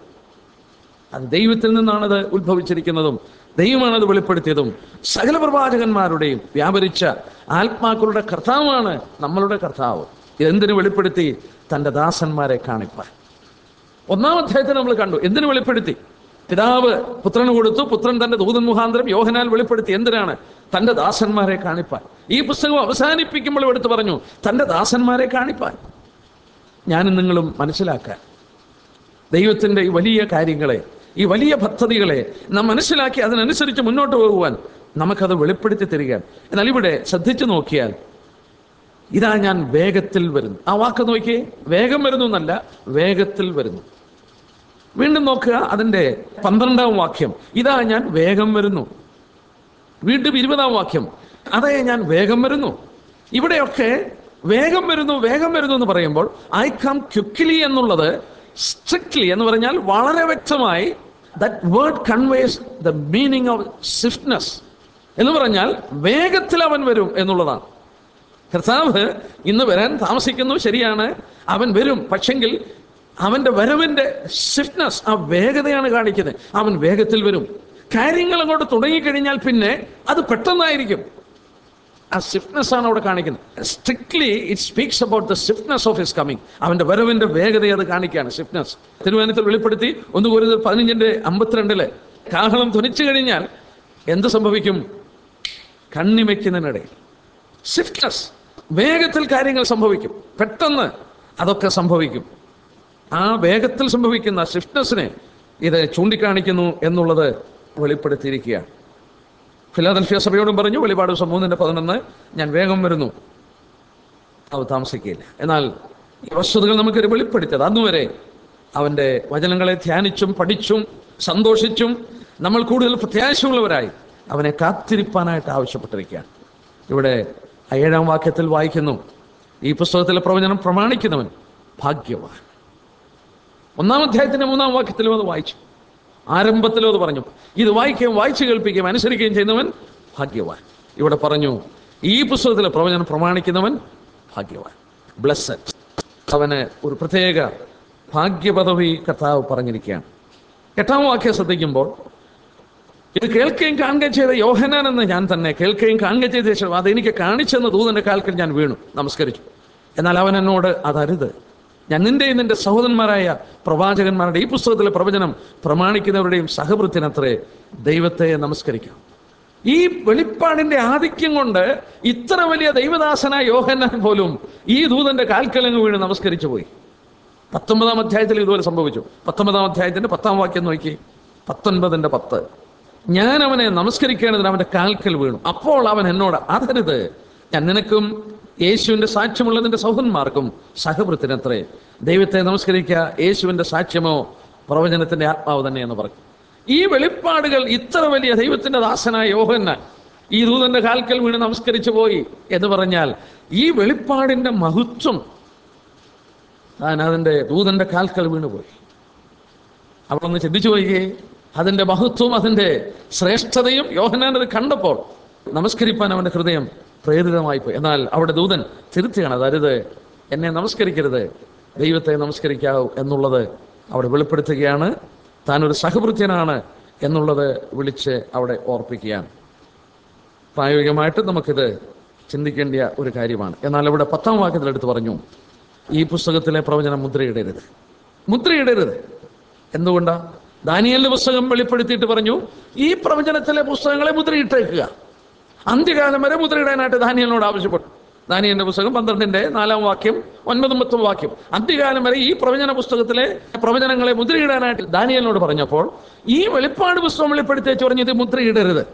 അത് ദൈവത്തിൽ നിന്നാണ് അത് ഉത്ഭവിച്ചിരിക്കുന്നതും ദൈവമാണ് അത് വെളിപ്പെടുത്തിയതും സകല പ്രവാചകന്മാരുടെയും വ്യാപരിച്ച ആത്മാക്കളുടെ കർത്താവാണ് നമ്മളുടെ കർത്താവ് ഇതെന്തിനു വെളിപ്പെടുത്തി തൻ്റെ ദാസന്മാരെ കാണിപ്പാൻ ഒന്നാം അധ്യായത്തിൽ നമ്മൾ കണ്ടു എന്തിനു വെളിപ്പെടുത്തി പിതാവ് പുത്രന് കൊടുത്തു പുത്രൻ തന്റെ ദൂതൻ മുഖാന്തരം യോഹനാൽ വെളിപ്പെടുത്തി എന്തിനാണ് തന്റെ ദാസന്മാരെ കാണിപ്പാൻ ഈ പുസ്തകം അവസാനിപ്പിക്കുമ്പോൾ എടുത്തു പറഞ്ഞു തന്റെ ദാസന്മാരെ കാണിപ്പാൻ ഞാനും നിങ്ങളും മനസ്സിലാക്കാൻ ദൈവത്തിന്റെ ഈ വലിയ കാര്യങ്ങളെ ഈ വലിയ പദ്ധതികളെ നാം മനസ്സിലാക്കി അതിനനുസരിച്ച് മുന്നോട്ട് പോകുവാൻ നമുക്കത് വെളിപ്പെടുത്തി തരിക എന്നാൽ ഇവിടെ ശ്രദ്ധിച്ചു നോക്കിയാൽ ഇതാ ഞാൻ വേഗത്തിൽ വരുന്നു ആ വാക്ക് നോക്കിയേ വേഗം വരുന്നു എന്നല്ല വേഗത്തിൽ വരുന്നു വീണ്ടും നോക്കുക അതിൻ്റെ പന്ത്രണ്ടാം വാക്യം ഇതാ ഞാൻ വേഗം വരുന്നു വീണ്ടും ഇരുപതാം വാക്യം അതേ ഞാൻ വേഗം വരുന്നു ഇവിടെയൊക്കെ വേഗം വരുന്നു വേഗം വരുന്നു എന്ന് പറയുമ്പോൾ ഐ കം ക്വിക്ലി എന്നുള്ളത് സ്ട്രിക്ട്ലി എന്ന് പറഞ്ഞാൽ വളരെ വ്യക്തമായി that word conveys the meaning of swiftness എന്ന് പറഞ്ഞാൽ വേഗത്തിൽ അവൻ വരും എന്നുള്ളതാണ് കർത്താവ് ഇന്ന് വരാൻ താമസിക്കുന്നു ശരിയാണ് അവൻ വരും പക്ഷെങ്കിൽ അവന്റെ വരവിന്റെ സ്വിഫ്റ്റ്നെസ് ആ വേഗതയാണ് കാണിക്കുന്നത് അവൻ വേഗത്തിൽ വരും കാര്യങ്ങൾ അങ്ങോട്ട് തുടങ്ങിക്കഴിഞ്ഞാൽ പിന്നെ അത് പെട്ടെന്നായിരിക്കും ആ സ്വിഫ്റ്റ്നെസ് ആണ് അവിടെ കാണിക്കുന്നത് strictly it speaks about the swiftness of his coming അവന്റെ വരവിന്റെ വേഗതയെ അത് കാണിക്കുകയാണ് സ്വിഫ്റ്റ്നെസ് തിരുവനന്തപുരത്തിൽ വെളിപ്പെടുത്തി ഒന്ന് കൂടുതൽ പതിനഞ്ചിന്റെ അമ്പത്തിരണ്ടില് കാഹളം ധ്വനിച്ചു കഴിഞ്ഞാൽ എന്ത് സംഭവിക്കും കണ്ണിമയ്ക്കുന്നതിനിടയിൽ സ്വിഫ്റ്റ്നെസ് വേഗത്തിൽ കാര്യങ്ങൾ സംഭവിക്കും പെട്ടെന്ന് അതൊക്കെ സംഭവിക്കും ആ വേഗത്തിൽ സംഭവിക്കുന്ന സ്വിഫ്റ്റ്നെസ്സിനെ ഇത് ചൂണ്ടിക്കാണിക്കുന്നു എന്നുള്ളത് വെളിപ്പെടുത്തിയിരിക്കുകയാണ് ഫിലാദൽഫിയ സഭയോടും പറഞ്ഞു വെളിപാട് ദിവസം മൂന്നിന്റെ പതിനൊന്ന് ഞാൻ വേഗം വരുന്നു അത് താമസിക്കില്ല എന്നാൽ ഈ വസ്തുതകൾ നമുക്കൊരു വെളിപ്പെടുത്തിയത് അന്നുവരെ അവന്റെ വചനങ്ങളെ ധ്യാനിച്ചും പഠിച്ചും സന്തോഷിച്ചും നമ്മൾ കൂടുതൽ പ്രത്യാശയുള്ളവരായി അവനെ കാത്തിരിപ്പാനായിട്ട് ആവശ്യപ്പെട്ടിരിക്കുകയാണ് ഇവിടെ ആ ഏഴാം വാക്യത്തിൽ വായിക്കുന്നു ഈ പുസ്തകത്തിലെ പ്രവചനം പ്രമാണിക്കുന്നവൻ ഭാഗ്യവാൻ ഒന്നാം അധ്യായത്തിന്റെ മൂന്നാം വാക്യത്തിലും അത് വായിച്ചു ആരംഭത്തിലും അത് പറഞ്ഞു ഇത് വായിക്കുകയും വായിച്ചു കേൾപ്പിക്കുകയും അനുസരിക്കുകയും ചെയ്യുന്നവൻ ഭാഗ്യവാൻ ഇവിടെ പറഞ്ഞു ഈ പുസ്തകത്തിലെ പ്രവചനം പ്രമാണിക്കുന്നവൻ ഭാഗ്യവാൻ ബ്ലസ്സഡ് അവന് ഒരു പ്രത്യേക ഭാഗ്യപദവി കർത്താവ് പറഞ്ഞിരിക്കുകയാണ് എട്ടാം വാക്യം ശ്രദ്ധിക്കുമ്പോൾ ഇത് കേൾക്കുകയും കാണുകയും ചെയ്ത യോഹനാൻ എന്ന് ഞാൻ തന്നെ കേൾക്കുകയും കാണുകയും ചെയ്ത ശേഷം അതെനിക്ക് കാണിച്ചെന്ന് ദൂതന്റെ കാൽക്കൽ ഞാൻ വീണു നമസ്കരിച്ചു എന്നാൽ അവൻ എന്നോട് അതരുത് ഞാൻ നിന്റെയും നിന്റെ സഹോദരന്മാരായ പ്രവാചകന്മാരുടെ ഈ പുസ്തകത്തിലെ പ്രവചനം പ്രമാണിക്കുന്നവരുടെയും സഹവൃത്തിനത്രേ ദൈവത്തെ നമസ്കരിക്കാം ഈ വെളിപ്പാടിന്റെ ആധിക്യം കൊണ്ട് ഇത്ര വലിയ ദൈവദാസനായ യോഹന്നാൻ പോലും ഈ ദൂതന്റെ കാൽക്കലങ്ങ് വീണ് നമസ്കരിച്ചു പോയി പത്തൊമ്പതാം അധ്യായത്തിൽ ഇതുപോലെ സംഭവിച്ചു പത്തൊമ്പതാം അധ്യായത്തിന്റെ പത്താം വാക്യം നോക്കി പത്തൊൻപതിന്റെ പത്ത് ഞാൻ അവനെ നമസ്കരിക്കേണ്ടതിന് അവന്റെ കാൽക്കൽ വീണു അപ്പോൾ അവൻ എന്നോട് അതരുത് ഞാൻ നിനക്കും യേശുവിന്റെ സാക്ഷ്യമുള്ള നിന്റെ സൗഹന്മാർക്കും സഹവൃത്തിനത്രേ ദൈവത്തെ നമസ്കരിക്കുക യേശുവിന്റെ സാക്ഷ്യമോ പ്രവചനത്തിന്റെ ആത്മാവ് തന്നെ എന്ന് പറഞ്ഞു ഈ വെളിപ്പാടുകൾ ഇത്ര വലിയ ദൈവത്തിന്റെ ദാസനായ യോഹന്നാൻ ഈ ദൂതന്റെ കാൽക്കൽ വീണ് നമസ്കരിച്ചു പോയി എന്ന് പറഞ്ഞാൽ ഈ വെളിപ്പാടിന്റെ മഹത്വം താൻ അതിൻ്റെ ദൂതന്റെ കാൽക്കൽ വീണുപോയി അവളൊന്ന് ചിന്തിച്ചു പോയിക്കേ അതിന്റെ മഹത്വം അതിന്റെ ശ്രേഷ്ഠതയും യോഹനാൻ അത് കണ്ടപ്പോൾ നമസ്കരിപ്പാൻ അവന്റെ ഹൃദയം പ്രേരിതമായി പോയി എന്നാൽ അവിടെ ദൂതൻ തിരുത്തിയാണ് അതരുത് എന്നെ നമസ്കരിക്കരുത് ദൈവത്തെ നമസ്കരിക്കാവൂ എന്നുള്ളത് അവിടെ വെളിപ്പെടുത്തുകയാണ് താൻ ഒരു സഹഭൃത്യനാണ് എന്നുള്ളത് വിളിച്ച് അവിടെ ഓർപ്പിക്കുകയാണ് പ്രായോഗികമായിട്ട് നമുക്കിത് ചിന്തിക്കേണ്ട ഒരു കാര്യമാണ് എന്നാൽ ഇവിടെ പത്താം വാക്യത്തിൽ എടുത്ത് പറഞ്ഞു ഈ പുസ്തകത്തിലെ പ്രവചനം മുദ്രയിടരുത് മുദ്രയിടരുത് എന്തുകൊണ്ടാ ദാനിയലിന്റെ പുസ്തകം വെളിപ്പെടുത്തിയിട്ട് പറഞ്ഞു ഈ പ്രവചനത്തിലെ പുസ്തകങ്ങളെ മുദ്രയിട്ടേക്കുക അന്ത്യകാലം വരെ മുദ്രയിടാനായിട്ട് ദാനിയലിനോട് ആവശ്യപ്പെട്ടു ദാനിയന്റെ പുസ്തകം പന്ത്രണ്ടിന്റെ നാലാം വാക്യം ഒൻപതും പത്തും വാക്യം അന്ത്യകാലം വരെ ഈ പ്രവചന പുസ്തകത്തിലെ പ്രവചനങ്ങളെ മുദ്രയിടാനായിട്ട് ദാനിയലിനോട് പറഞ്ഞപ്പോൾ ഈ വെളിപ്പാട് പുസ്തകം വെളിപ്പെടുത്തേച്ച് പറഞ്ഞു ഇത് മുദ്രയിടരുത്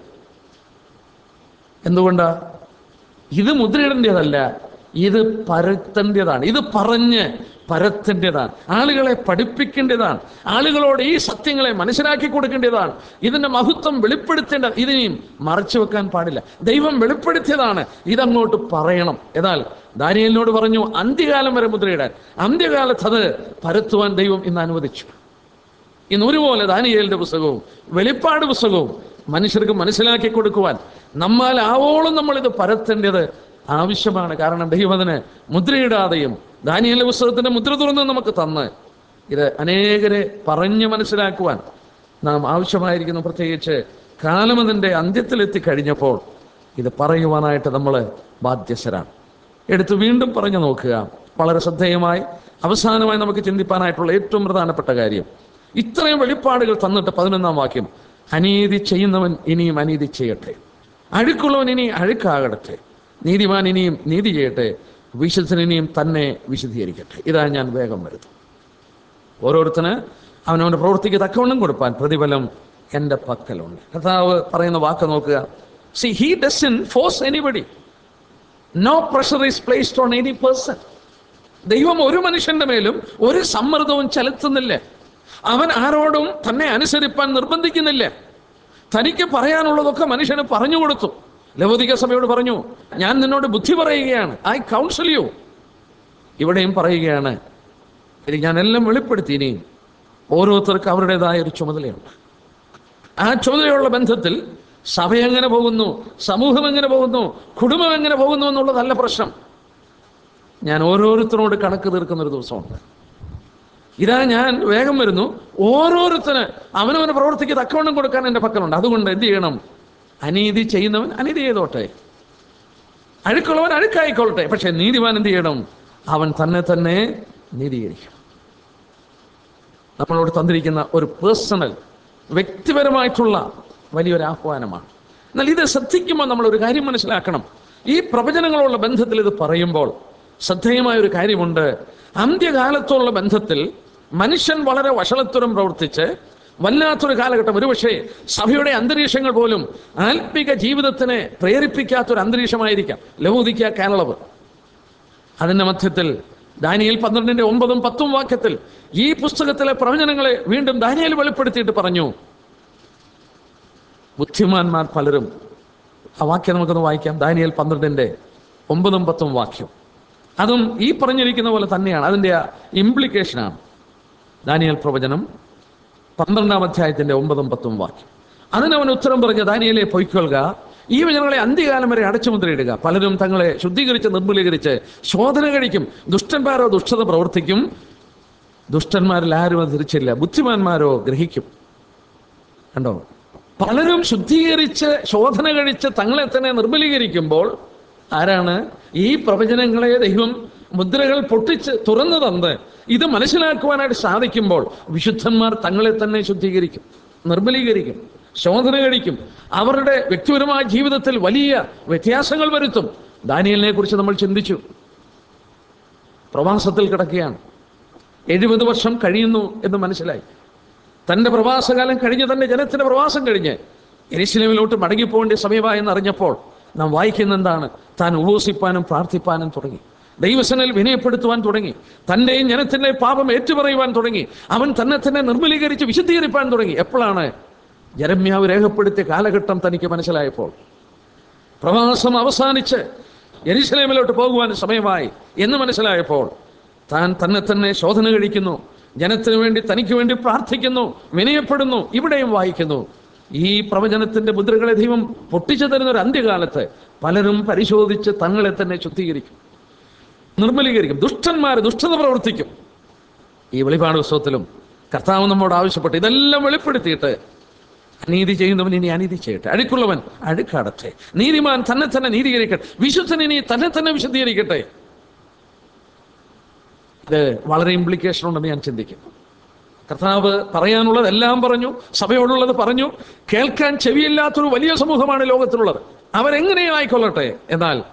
എന്തുകൊണ്ടാ ഇത് മുദ്രയിടേണ്ടതല്ല ഇത് പരത്തേണ്ടതാണ് ഇത് പറഞ്ഞ് പരത്തേണ്ടതാണ് ആളുകളെ പഠിപ്പിക്കേണ്ടതാണ് ആളുകളോട് ഈ സത്യങ്ങളെ മനസ്സിലാക്കി കൊടുക്കേണ്ടതാണ് ഇതിന്റെ മഹത്വം വെളിപ്പെടുത്തേണ്ട ഇതിനെയും മറച്ചു വെക്കാൻ പാടില്ല ദൈവം വെളിപ്പെടുത്തിയതാണ് ഇതങ്ങോട്ട് പറയണം എന്നാൽ ദാനിയലിനോട് പറഞ്ഞു അന്ത്യകാലം വരെ മുദ്രയിടാൻ അന്ത്യകാലത്ത് അത് പരത്തുവാൻ ദൈവം ഇന്ന് അനുവദിച്ചു ഇന്ന് ഒരുപോലെ ദാനിയേലിന്റെ പുസ്തകവും വെളിപ്പാട് പുസ്തകവും മനുഷ്യർക്ക് മനസ്സിലാക്കി കൊടുക്കുവാൻ നമ്മൾ ആവോളം നമ്മൾ ഇത് പരത്തേണ്ടത് ആവശ്യമാണ് കാരണം ദൈവം അതിന് മുദ്രയിടാതെയും ദാനിയേലിന്റെ പുസ്തകത്തിന്റെ മുദ്ര തുറന്ന് നമുക്ക് തന്ന് ഇത് അനേകരെ പറഞ്ഞ് മനസ്സിലാക്കുവാൻ നാം ആവശ്യമായിരിക്കുന്നു പ്രത്യേകിച്ച് കാലം അതിൻ്റെ അന്ത്യത്തിലെത്തി കഴിഞ്ഞപ്പോൾ ഇത് പറയുവാനായിട്ട് നമ്മൾ ബാധ്യസ്ഥരാണ് എടുത്ത് വീണ്ടും പറഞ്ഞു നോക്കുക വളരെ ശ്രദ്ധേയമായി അവസാനമായി നമുക്ക് ചിന്തിപ്പാനായിട്ടുള്ള ഏറ്റവും പ്രധാനപ്പെട്ട കാര്യം ഇത്രയും വെളിപ്പാടുകൾ തന്നിട്ട് പതിനൊന്നാം വാക്യം അനീതി ചെയ്യുന്നവൻ ഇനിയും അനീതി ചെയ്യട്ടെ അഴുക്കുള്ളവൻ ഇനി അഴുക്കാകട്ടെ നീതിമാൻ ഇനിയും നീതി ചെയ്യട്ടെ വിശുദ്ധൻ ഇനിയും തന്നെ വിശദീകരിക്കട്ടെ ഇതാ ഞാൻ വേഗം വരുന്നു ഓരോരുത്തന് അവനവൻ്റെ പ്രവൃത്തിക്ക് തക്കവണ്ണം കൊടുപ്പാൻ പ്രതിഫലം എൻ്റെ പക്കലുണ്ട് കർത്താവ് പറയുന്ന വാക്ക് നോക്കുക see he doesn't force anybody no pressure is placed on any person ദൈവം ഒരു മനുഷ്യന്റെ മേലും ഒരു സമ്മർദ്ദവും ചെലുത്തുന്നില്ല അവൻ ആരോടും തന്നെ അനുസരിപ്പാൻ നിർബന്ധിക്കുന്നില്ല തനിക്ക് പറയാനുള്ളതൊക്കെ മനുഷ്യന് പറഞ്ഞു കൊടുത്തു ലവോദിക സഭയോട് പറഞ്ഞു ഞാൻ നിന്നോട് ബുദ്ധി പറയുകയാണ് ഐ കൗൺസിൽ യു ഇവിടെയും പറയുകയാണ് ഇത് ഞാൻ എല്ലാം വെളിപ്പെടുത്തി ഇനിയും ഓരോരുത്തർക്ക് അവരുടേതായ ഒരു ചുമതലയുണ്ട് ആ ചുമതലയുള്ള ബന്ധത്തിൽ സഭ എങ്ങനെ പോകുന്നു സമൂഹം എങ്ങനെ പോകുന്നു കുടുംബം എങ്ങനെ പോകുന്നു എന്നുള്ളതല്ല പ്രശ്നം ഞാൻ ഓരോരുത്തരോട് കണക്ക് തീർക്കുന്ന ഒരു ദിവസമുണ്ട് ഇതാ ഞാൻ വേഗം വരുന്നു ഓരോരുത്തന് അവനവന് പ്രവർത്തിക്ക് തക്കവണ്ണം കൊടുക്കാൻ എൻ്റെ പക്കലുണ്ട് അതുകൊണ്ട് എന്ത് ചെയ്യണം അനീതി ചെയ്യുന്നവൻ അനീതി ചെയ്തോട്ടെ അഴുക്കുള്ളവൻ അഴുക്കായിക്കൊള്ളട്ടെ പക്ഷെ നീതിമാൻ എന്ത് ചെയ്യണം അവൻ തന്നെ തന്നെ നീതീകരിക്കണം നമ്മളോട് തന്നിരിക്കുന്ന ഒരു പേഴ്സണൽ വ്യക്തിപരമായിട്ടുള്ള വലിയൊരു ആഹ്വാനമാണ് എന്നാൽ ഇത് ശ്രദ്ധിക്കുമ്പോൾ നമ്മൾ ഒരു കാര്യം മനസ്സിലാക്കണം ഈ പ്രവചനങ്ങളുള്ള ബന്ധത്തിൽ ഇത് പറയുമ്പോൾ ശ്രദ്ധേയമായ ഒരു കാര്യമുണ്ട് അന്ത്യകാലത്തുള്ള ബന്ധത്തിൽ മനുഷ്യൻ വളരെ വഷളത്വരം പ്രവർത്തിച്ച് വല്ലാത്തൊരു കാലഘട്ടം ഒരുപക്ഷെ സഭയുടെ അന്തരീക്ഷങ്ങൾ പോലും ആത്മിക ജീവിതത്തിനെ പ്രേരിപ്പിക്കാത്തൊരു അന്തരീക്ഷമായിരിക്കാം ലഹൂദിക്ക കാലളവ് അതിന്റെ മധ്യത്തിൽ ദാനിയേൽ പന്ത്രണ്ടിന്റെ ഒമ്പതും പത്തും വാക്യത്തിൽ ഈ പുസ്തകത്തിലെ പ്രവചനങ്ങളെ വീണ്ടും ദാനിയേൽ വെളിപ്പെടുത്തിയിട്ട് പറഞ്ഞു ബുദ്ധിമാന്മാർ പലരും ആ വാക്യം നമുക്കൊന്ന് വായിക്കാം ദാനിയേൽ പന്ത്രണ്ടിന്റെ ഒമ്പതും പത്തും വാക്യം അതും ഈ പറഞ്ഞിരിക്കുന്ന പോലെ തന്നെയാണ് അതിൻ്റെ ഇംപ്ലിക്കേഷനാണ് ദാനിയേൽ പ്രവചനം പന്ത്രണ്ടാം അധ്യായത്തിന്റെ ഒമ്പതും പത്തും വാക്യം അതിനവൻ ഉത്തരം പറഞ്ഞ ദാനിയലെ പൊയ്ക്കൊള്ളുക ഈ വചനങ്ങളെ അന്ത്യകാലം വരെ അടച്ചുമുദ്രയിടുക പലരും തങ്ങളെ ശുദ്ധീകരിച്ച് നിർമ്മലീകരിച്ച് ശോധന കഴിക്കും ദുഷ്ടന്മാരോ ദുഷ്ടത പ്രവർത്തിക്കും ദുഷ്ടന്മാരിൽ ആരും അത് തിരിച്ചില്ല ബുദ്ധിമാന്മാരോ ഗ്രഹിക്കും കണ്ടോ പലരും ശുദ്ധീകരിച്ച് ശോധന കഴിച്ച് തങ്ങളെ തന്നെ നിർമ്മലീകരിക്കുമ്പോൾ ആരാണ് ഈ പ്രവചനങ്ങളെ ദൈവം മുദ്രകൾ പൊട്ടിച്ച് തുറന്നു തന്ന് ഇത് മനസ്സിലാക്കുവാനായിട്ട് സാധിക്കുമ്പോൾ വിശുദ്ധന്മാർ തങ്ങളെ തന്നെ ശുദ്ധീകരിക്കും നിർമ്മലീകരിക്കും ശോധന കഴിക്കും അവരുടെ വ്യക്തിപരമായ ജീവിതത്തിൽ വലിയ വ്യത്യാസങ്ങൾ വരുത്തും ദാനിയലിനെ കുറിച്ച് നമ്മൾ ചിന്തിച്ചു പ്രവാസത്തിൽ കിടക്കുകയാണ് എഴുപത് വർഷം കഴിയുന്നു എന്ന് മനസ്സിലായി തന്റെ പ്രവാസകാലം കഴിഞ്ഞ് തന്റെ ജനത്തിന്റെ പ്രവാസം കഴിഞ്ഞ് എരിശിലമിലോട്ട് മടങ്ങിപ്പോകേണ്ട സമയമായെന്ന് അറിഞ്ഞപ്പോൾ നാം വായിക്കുന്ന എന്താണ് താൻ ഉപവസിപ്പാനും പ്രാർത്ഥിപ്പാനും തുടങ്ങി ദൈവസനൽ വിനയപ്പെടുത്തുവാൻ തുടങ്ങി തന്റെയും ജനത്തിന്റെ പാപം ഏറ്റുപറയുവാൻ തുടങ്ങി അവൻ തന്നെ തന്നെ നിർമ്മലീകരിച്ച് വിശദീകരിപ്പാൻ തുടങ്ങി എപ്പോഴാണ് ജരമ്യാവ് രേഖപ്പെടുത്തിയ കാലഘട്ടം തനിക്ക് മനസ്സിലായപ്പോൾ പ്രവാസം അവസാനിച്ച് എരിശലേമിലോട്ട് പോകുവാൻ സമയമായി എന്ന് മനസ്സിലായപ്പോൾ താൻ തന്നെ തന്നെ ശോധന കഴിക്കുന്നു ജനത്തിന് വേണ്ടി തനിക്ക് വേണ്ടി പ്രാർത്ഥിക്കുന്നു വിനയപ്പെടുന്നു ഇവിടെയും വായിക്കുന്നു ഈ പ്രവചനത്തിന്റെ മുദ്രകളെ ദൈവം പൊട്ടിച്ചു തരുന്ന ഒരു അന്ത്യകാലത്ത് പലരും പരിശോധിച്ച് തങ്ങളെ തന്നെ ശുദ്ധീകരിക്കും നിർമ്മലീകരിക്കും ദുഷ്ടന്മാർ ദുഷ്ടത പ്രവർത്തിക്കും ഈ വെളിപാട് പുസ്തകത്തിലും കർത്താവ് നമ്മോട് ആവശ്യപ്പെട്ടു ഇതെല്ലാം വെളിപ്പെടുത്തിയിട്ട് അനീതി ചെയ്യുന്നവൻ ഇനി അനീതി ചെയ്യട്ടെ അഴുക്കുള്ളവൻ അഴുക്കാടട്ടെ നീതിമാൻ തന്നെ തന്നെ നീതീകരിക്കട്ടെ വിശുദ്ധൻ ഇനി തന്നെ തന്നെ വിശദീകരിക്കട്ടെ ഇത് വളരെ ഇംപ്ലിക്കേഷൻ ഉണ്ടെന്ന് ഞാൻ ചിന്തിക്കുന്നു കർത്താവ് പറയാനുള്ളത് എല്ലാം പറഞ്ഞു സഭയോടുള്ളത് പറഞ്ഞു കേൾക്കാൻ ചെവിയില്ലാത്തൊരു വലിയ സമൂഹമാണ് ലോകത്തിലുള്ളത് അവരെങ്ങനെയും ആയിക്കൊള്ളട്ടെ എന്നാൽ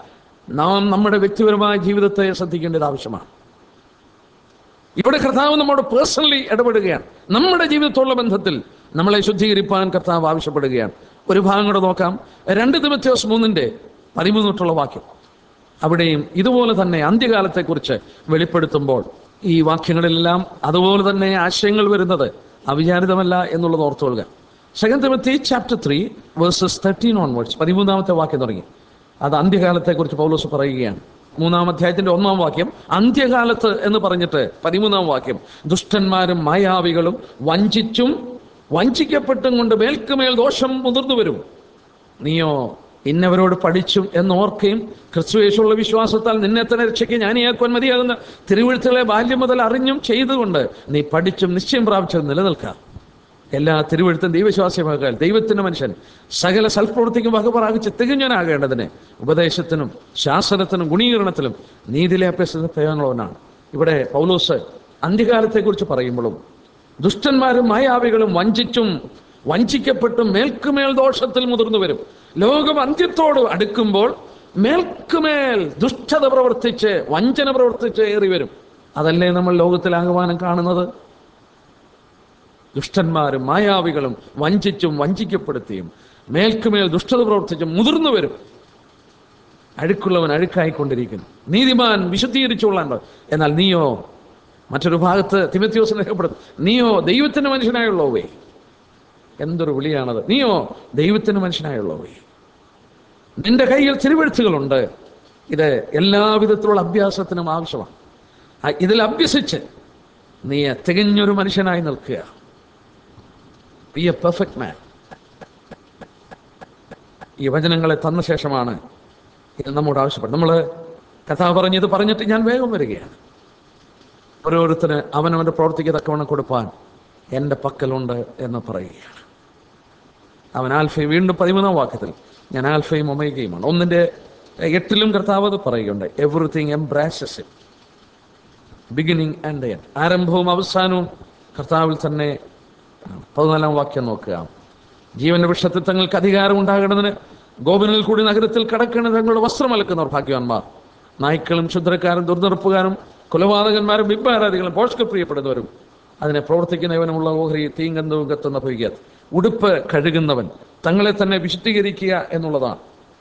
നാം നമ്മുടെ വ്യക്തിപരമായ ജീവിതത്തെ ശ്രദ്ധിക്കേണ്ടത് ആവശ്യമാണ് ഇവിടെ കർത്താവ് നമ്മോട് പേഴ്സണലി ഇടപെടുകയാണ് നമ്മുടെ ജീവിതത്തോടുള്ള ബന്ധത്തിൽ നമ്മളെ ശുദ്ധീകരിപ്പാൻ കർത്താവ് ആവശ്യപ്പെടുകയാണ് ഒരു ഭാഗം കൂടെ നോക്കാം രണ്ട് ദിമത്യോസ് മൂന്നിന്റെ പതിമൂന്ന് തൊട്ടുള്ള വാക്യം അവിടെയും ഇതുപോലെ തന്നെ അന്ത്യകാലത്തെക്കുറിച്ച് വെളിപ്പെടുത്തുമ്പോൾ ഈ വാക്യങ്ങളിലെല്ലാം അതുപോലെ തന്നെ ആശയങ്ങൾ വരുന്നത് അവിചാരിതമല്ല എന്നുള്ളത് ഓർത്തുകൊള്ളുക second Timothy chapter three verses thirteen onwards പതിമൂന്നാമത്തെ വാക്യം തുടങ്ങി അത് അന്ത്യകാലത്തെക്കുറിച്ച് പൗലോസ് പറയുകയാണ് മൂന്നാം അധ്യായത്തിന്റെ ഒന്നാം വാക്യം അന്ത്യകാലത്ത് എന്ന് പറഞ്ഞിട്ട് പതിമൂന്നാം വാക്യം ദുഷ്ടന്മാരും മായാവികളും വഞ്ചിച്ചും വഞ്ചിക്കപ്പെട്ടും കൊണ്ട് മേൽക്കുമേൽ ദോഷം മുതിർന്നു വരും നീയോ ഇന്നവരോട് പഠിച്ചും എന്നോർക്കുകയും ക്രിസ്തുവേശുള്ള വിശ്വാസത്താൽ നിന്നെ തന്നെ രക്ഷയ്ക്ക് ജ്ഞാനിയാക്കുവാൻ മതിയാകുന്ന തിരുവഴുത്തുകളെ ബാല്യം മുതൽ അറിഞ്ഞും ചെയ്തുകൊണ്ട് നീ പഠിച്ചും നിശ്ചയം പ്രാപിച്ചത് നിലനിൽക്കാം എല്ലാ തിരുവഴുത്തും ദൈവവിശ്വാസ്യമാകാൻ ദൈവത്തിന്റെ മനുഷ്യൻ സകല സൽപ്രവൃത്തിക്കും വകപറാകിച്ച് തികഞ്ഞനാകേണ്ടതിന് ഉപദേശത്തിനും ശാസനത്തിനും ഗുണീകരണത്തിലും നീതിയിലെ അഭ്യസന പ്രയോജനമുള്ളവനാണ് ഇവിടെ പൗലോസ് അന്ത്യകാലത്തെക്കുറിച്ച് പറയുമ്പോഴും ദുഷ്ടന്മാരും മായാവികളും വഞ്ചിച്ചും വഞ്ചിക്കപ്പെട്ടും മേൽക്കുമേൽ ദോഷത്തിൽ മുതിർന്നു വരും ലോകം അന്ത്യത്തോട് അടുക്കുമ്പോൾ മേൽക്കുമേൽ ദുഷ്ടത പ്രവർത്തിച്ച് വഞ്ചന പ്രവർത്തിച്ച് ഏറി വരും അതല്ലേ നമ്മൾ ലോകത്തിലാകമാനം കാണുന്നത് ദുഷ്ടന്മാരും മായാവികളും വഞ്ചിച്ചും വഞ്ചിക്കപ്പെടുത്തിയും മേൽക്കുമേൽ ദുഷ്ടത പ്രവർത്തിച്ചും മുതിർന്നു വരും അഴുക്കുള്ളവൻ അഴുക്കായിക്കൊണ്ടിരിക്കുന്നു നീതിമാൻ വിശുദ്ധീകരിച്ചുകൊള്ളാണ്ട് എന്നാൽ നീയോ മറ്റൊരു ഭാഗത്ത് തിമത്യോസ് രേഖപ്പെടുത്തും നീയോ ദൈവത്തിന് മനുഷ്യനായുള്ളവേ എന്തൊരു വിളിയാണത് നീയോ ദൈവത്തിന് മനുഷ്യനായുള്ളവേ നിന്റെ കയ്യിൽ തിരുവെഴുത്തുകളുണ്ട് ഇത് എല്ലാവിധത്തിലുള്ള അഭ്യാസത്തിനും ആവശ്യമാണ് ആ, ഇതിൽ അഭ്യസിച്ച് നീ തികഞ്ഞൊരു മനുഷ്യനായി നിൽക്കുക ബി എ പെർഫെക്റ്റ് മാൻ ഈ വചനങ്ങളെ തന്ന ശേഷമാണ് ഇത് നമ്മോട് ആവശ്യപ്പെടുന്നത് നമ്മൾ കഥ പറഞ്ഞ് ഇത് പറഞ്ഞിട്ട് ഞാൻ വേഗം വരികയാണ് ഓരോരുത്തര് അവനവന്റെ പ്രവർത്തിക്ക് തക്കവണ്ണം കൊടുപ്പാൻ എൻ്റെ പക്കലുണ്ട് എന്ന് പറയുകയാണ് അവൻ ആൽഫയും വീണ്ടും പതിമൂന്നാം വാക്യത്തിൽ ഞാൻ ആൽഫയും ഒമേഗയുമാണ് ഒന്നിന്റെ എട്ടിലും കർത്താവ് അത് പറയുകയുണ്ട് everything embraces it beginning and end ആരംഭവും അവസാനവും കർത്താവിൽ തന്നെ ആണ്. പതിനാലാം വാക്യം നോക്കുക ജീവന്റെ വൃക്ഷത്തിൽ തങ്ങൾക്ക് അധികാരം ഉണ്ടാകേണ്ടതിന് ഗോപനിൽ കൂടി നഗരത്തിൽ കടക്കേണ്ട തങ്ങളുടെ വസ്ത്രം അലക്കുന്നവർ ഭാഗ്യവാന്മാർ നായ്ക്കളും ക്ഷുദ്രക്കാരും ദുർനിറപ്പുകാരും കൊലപാതകന്മാരും ബിംബാരാധികളും പോഷക പ്രിയപ്പെടുന്നവരും അതിനെ പ്രവർത്തിക്കുന്നവനുമുള്ള ഓഹരി തീങ്കന്തവും കത്തുന്ന പൊയ്യാത്ത് ഉടുപ്പ് കഴുകുന്നവൻ തങ്ങളെ തന്നെ വിശുദ്ധീകരിക്കുക എന്നുള്ളതാണ്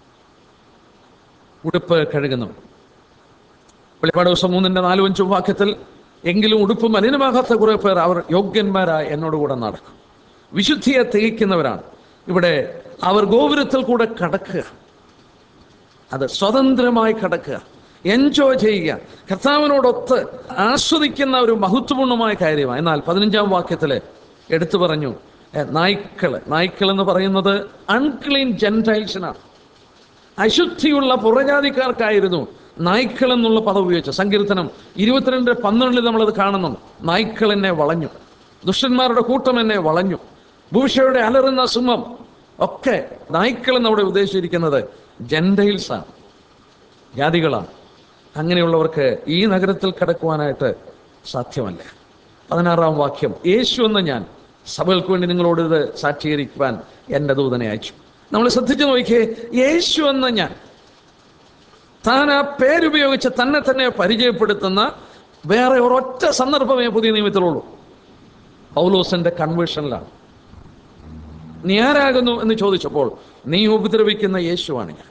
ഉടുപ്പ് കഴുകുന്നവൻ വെളിപ്പാട് ദിവസം മൂന്നിന്റെ നാലും അഞ്ചും വാക്യത്തിൽ എങ്കിലും ഉടുപ്പ് മലിനമാകാത്ത കുറെ പേർ അവർ യോഗ്യന്മാരായി എന്നോട് കൂടെ നടക്കും വിശുദ്ധിയെ തികയ്ക്കുന്നവരാണ് ഇവിടെ അവർ ഗോപുരത്തിൽ കൂടെ കടക്കുക അത് സ്വതന്ത്രമായി കടക്കുക എൻജോയ് ചെയ്യുക കർത്താവിനോടൊത്ത് ആസ്വദിക്കുന്ന ഒരു മഹത്വപൂർണമായ കാര്യമാണ് എന്നാൽ പതിനഞ്ചാം വാക്യത്തില് എടുത്തു പറഞ്ഞു എ, നായ്ക്കള് നായ്ക്കൾ എന്ന് പറയുന്നത് അൺക്ലീൻ ജെൻറ്റൈൽസിനാണ് അശുദ്ധിയുള്ള പുറജാതിക്കാർക്കായിരുന്നു നായ്ക്കൾ എന്നുള്ള പദം ഉപയോഗിച്ച സങ്കീർത്തനം ഇരുപത്തിരണ്ട് പന്ത്രണ്ടിൽ നമ്മളത് കാണുന്നു നായ്ക്കൾ എന്നെ വളഞ്ഞു ദുഷ്ടന്മാരുടെ കൂട്ടം എന്നെ വളഞ്ഞു ഭൂഷയുടെ അലറുന്ന സിംഹം ഒക്കെ നായ്ക്കൾ എന്നവിടെ ഉദ്ദേശിച്ചിരിക്കുന്നത് ജെൻഡൈൽസ് ആണ് ജാതികളാണ് അങ്ങനെയുള്ളവർക്ക് ഈ നഗരത്തിൽ കടക്കുവാനായിട്ട് സാധ്യമല്ല പതിനാറാം വാക്യം യേശു എന്ന ഞാൻ സഭകൾക്ക് വേണ്ടി നിങ്ങളോട് ഇത് സാക്ഷീകരിക്കുവാൻ എൻ്റെ ദൂതനെ അയച്ചു നമ്മൾ ശ്രദ്ധിച്ചു നോക്കിയേ യേശു എന്ന ഞാൻ താൻ ആ പേരുപയോഗിച്ച് തന്നെ തന്നെ പരിചയപ്പെടുത്തുന്ന വേറെ ഒരൊറ്റ സന്ദർഭമേ പുതിയ നിയമത്തിലുള്ളൂ പൗലോസിന്റെ കൺവേർഷനിലാണ് നീ ആരാകുന്നു എന്ന് ചോദിച്ചപ്പോൾ നീ ഉപദ്രവിക്കുന്ന യേശുവാണ് ഞാൻ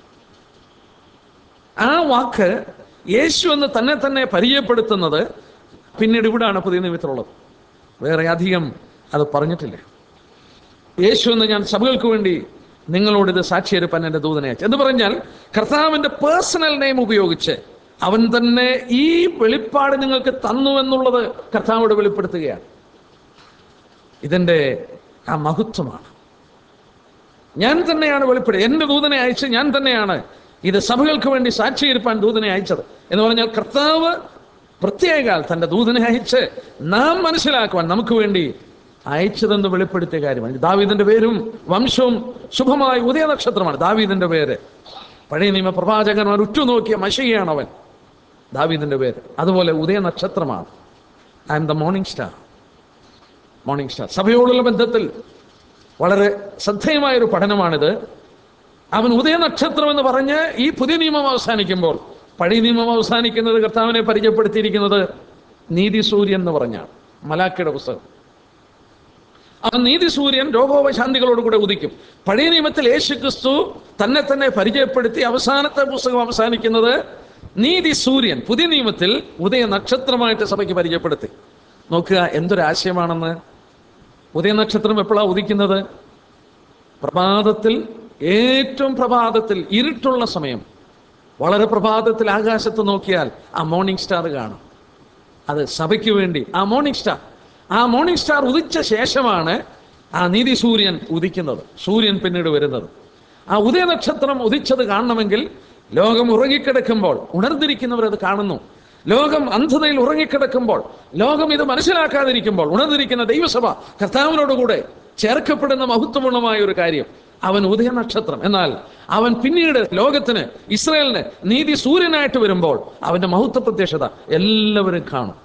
ആ വാക്ക് യേശു എന്ന് തന്നെ തന്നെ പരിചയപ്പെടുത്തുന്നത് പിന്നീട് ഇവിടാണ് പുതിയ നിയമത്തിലുള്ളത് വേറെ അധികം അത് പറഞ്ഞിട്ടില്ല യേശു എന്ന് ഞാൻ സഭകൾക്ക് വേണ്ടി നിങ്ങളോട് ഇത് സാക്ഷിയെടുപ്പാൻ എൻ്റെ ദൂതനെ അയച്ചു എന്ന് പറഞ്ഞാൽ കർത്താവിന്റെ പേഴ്സണൽ നെയിം ഉപയോഗിച്ച് അവൻ തന്നെ ഈ വെളിപ്പാട് നിങ്ങൾക്ക് തന്നു എന്നുള്ളത് കർത്താവോട് വെളിപ്പെടുത്തുകയാണ് ഇതിൻ്റെ ആ മഹത്വമാണ് ഞാൻ തന്നെയാണ് വെളിപ്പെടുക എൻ്റെ ദൂതനെ അയച്ച് ഞാൻ തന്നെയാണ് ഇത് സഭകൾക്ക് വേണ്ടി സാക്ഷിയിരിപ്പാൻ ദൂതനെ അയച്ചത് എന്ന് പറഞ്ഞാൽ കർത്താവ് പ്രത്യേകാൽ തൻ്റെ ദൂതനെ അയച്ച് നാം മനസ്സിലാക്കുവാൻ നമുക്ക് വേണ്ടി അയച്ചതെന്ന് വെളിപ്പെടുത്തിയ കാര്യമാണ് ദാവീദിന്റെ പേരും വംശവും ശുഭമായ ഉദയ നക്ഷത്രമാണ് ദാവീദിന്റെ പേര് പഴയ നിയമ പ്രവാചകന്മാർ ഉറ്റുനോക്കിയ മഷിയാണ് അവൻ ദാവീദിന്റെ പേര് അതുപോലെ ഉദയ നക്ഷത്രമാണ് I am the morning star morning star സഭയോടുള്ള ബന്ധത്തിൽ വളരെ ശ്രദ്ധേയമായ ഒരു പഠനമാണിത് അവൻ ഉദയനക്ഷത്രം എന്ന് പറഞ്ഞ് ഈ പുതിയ നിയമം അവസാനിക്കുമ്പോൾ പഴയ നിയമം അവസാനിക്കുന്നത് കർത്താവിനെ പരിചയപ്പെടുത്തിയിരിക്കുന്നത് നീതി സൂര്യൻ എന്ന് പറഞ്ഞാണ് മലാക്കയുടെ പുസ്തകം അവൻ നീതി സൂര്യൻ രോഗോപശാന്തികളോടുകൂടെ ഉദിക്കും പഴയ നിയമത്തിൽ യേശു ക്രിസ്തു തന്നെ തന്നെ പരിചയപ്പെടുത്തി അവസാനത്തെ പുസ്തകം അവസാനിക്കുന്നത് നീതി സൂര്യൻ പുതിയ നിയമത്തിൽ ഉദയ നക്ഷത്രമായിട്ട് സഭയ്ക്ക് പരിചയപ്പെടുത്തി നോക്കുക എന്തൊരു ആശയമാണെന്ന് ഉദയ നക്ഷത്രം എപ്പോഴാണ് ഉദിക്കുന്നത് പ്രഭാതത്തിൽ ഏറ്റവും പ്രഭാതത്തിൽ ഇരുട്ടുള്ള സമയം വളരെ പ്രഭാതത്തിൽ ആകാശത്ത് നോക്കിയാൽ ആ മോർണിംഗ് സ്റ്റാർ കാണും അത് സഭയ്ക്ക് വേണ്ടി ആ മോർണിംഗ് സ്റ്റാർ ആ മോർണിംഗ് സ്റ്റാർ ഉദിച്ച ശേഷമാണ് ആ നീതി സൂര്യൻ ഉദിക്കുന്നത് സൂര്യൻ പിന്നീട് വരുന്നത് ആ ഉദയനക്ഷത്രം ഉദിച്ചത് കാണണമെങ്കിൽ ലോകം ഉറങ്ങിക്കിടക്കുമ്പോൾ ഉണർന്നിരിക്കുന്നവർ അത് കാണുന്നു ലോകം അന്ധതയിൽ ഉറങ്ങിക്കിടക്കുമ്പോൾ ലോകം ഇത് മനസ്സിലാക്കാതിരിക്കുമ്പോൾ ഉണർന്നിരിക്കുന്ന ദൈവസഭ കർത്താവിനോടുകൂടെ ചേർക്കപ്പെടുന്ന മഹത്വപൂർണമായ ഒരു കാര്യം അവൻ ഉദയനക്ഷത്രം എന്നാൽ അവൻ പിന്നീട് ലോകത്തിന് ഇസ്രായേലിന് നീതി സൂര്യനായിട്ട് വരുമ്പോൾ അവന്റെ മഹത്വ പ്രത്യക്ഷത എല്ലാവരും കാണും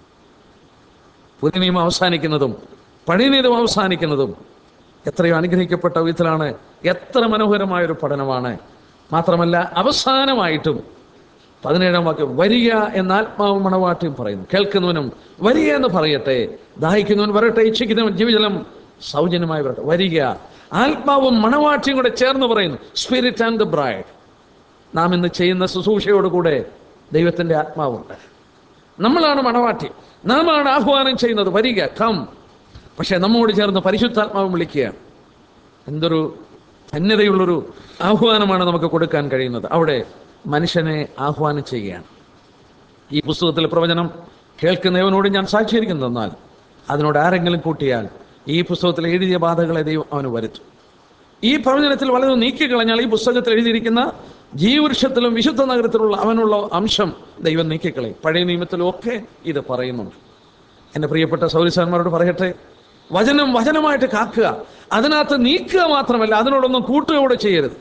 പുതിയ നിയമം അവസാനിക്കുന്നതും പഴയ നിയമം അവസാനിക്കുന്നതും എത്രയോ അനുഗ്രഹിക്കപ്പെട്ട വിധത്തിലാണ് എത്ര മനോഹരമായ ഒരു പഠനമാണ് മാത്രമല്ല അവസാനമായിട്ടും പതിനേഴാം വാക്യം വരിക എന്ന ആത്മാവ് മണവാട്ടിയും പറയുന്നു കേൾക്കുന്നവനും വരിക എന്ന് പറയട്ടെ ദാഹിക്കുന്നവൻ വരട്ടെ ഇച്ഛിക്കുന്നവൻ ജീവജലം സൗജന്യമായി വരട്ടെ വരിക ആത്മാവും മണവാട്ടിയും കൂടെ ചേർന്ന് പറയുന്നു സ്പിരിറ്റ് ആൻഡ് ദ ബ്രൈഡ് നാം ഇന്ന് ചെയ്യുന്ന ശുശ്രൂഷയോടുകൂടെ ദൈവത്തിന്റെ ആത്മാവുണ്ട് നമ്മളാണ് മണവാട്ടി നാമാണ് ആഹ്വാനം ചെയ്യുന്നത് വരിക കം പക്ഷെ നമ്മോട് ചേർന്ന് പരിശുദ്ധാത്മാവും വിളിക്കുകയാണ് എന്തൊരു ധന്യതയുള്ളൊരു ആഹ്വാനമാണ് നമുക്ക് കൊടുക്കാൻ കഴിയുന്നത് അവിടെ മനുഷ്യനെ ആഹ്വാനം ചെയ്യുകയാണ് ഈ പുസ്തകത്തിലെ പ്രവചനം കേൾക്കുന്നവനോട് ഞാൻ സാക്ഷീകരിക്കുന്നു എന്നാൽ അതിനോട് ആരെങ്കിലും കൂട്ടിയാൽ ഈ പുസ്തകത്തിൽ എഴുതിയ ബാധകളെ ദൈവം അവന് വരുത്തും ഈ പ്രവചനത്തിൽ വളരെ നീക്കിക്കളഞ്ഞാൽ ഈ പുസ്തകത്തിൽ എഴുതിയിരിക്കുന്ന ജീവവൃക്ഷത്തിലും വിശുദ്ധ നഗരത്തിലുള്ള അവനുള്ള അംശം ദൈവം നീക്കിക്കളയും പഴയ നിയമത്തിലും ഒക്കെ ഇത് പറയുന്നുണ്ട് എൻ്റെ പ്രിയപ്പെട്ട സൗരിസാന്മാരോട് പറയട്ടെ വചനം വചനമായിട്ട് കാക്കുക അതിനകത്ത് നീക്കുക മാത്രമല്ല അതിനോടൊന്നും കൂട്ടുക കൂടെ ചെയ്യരുത്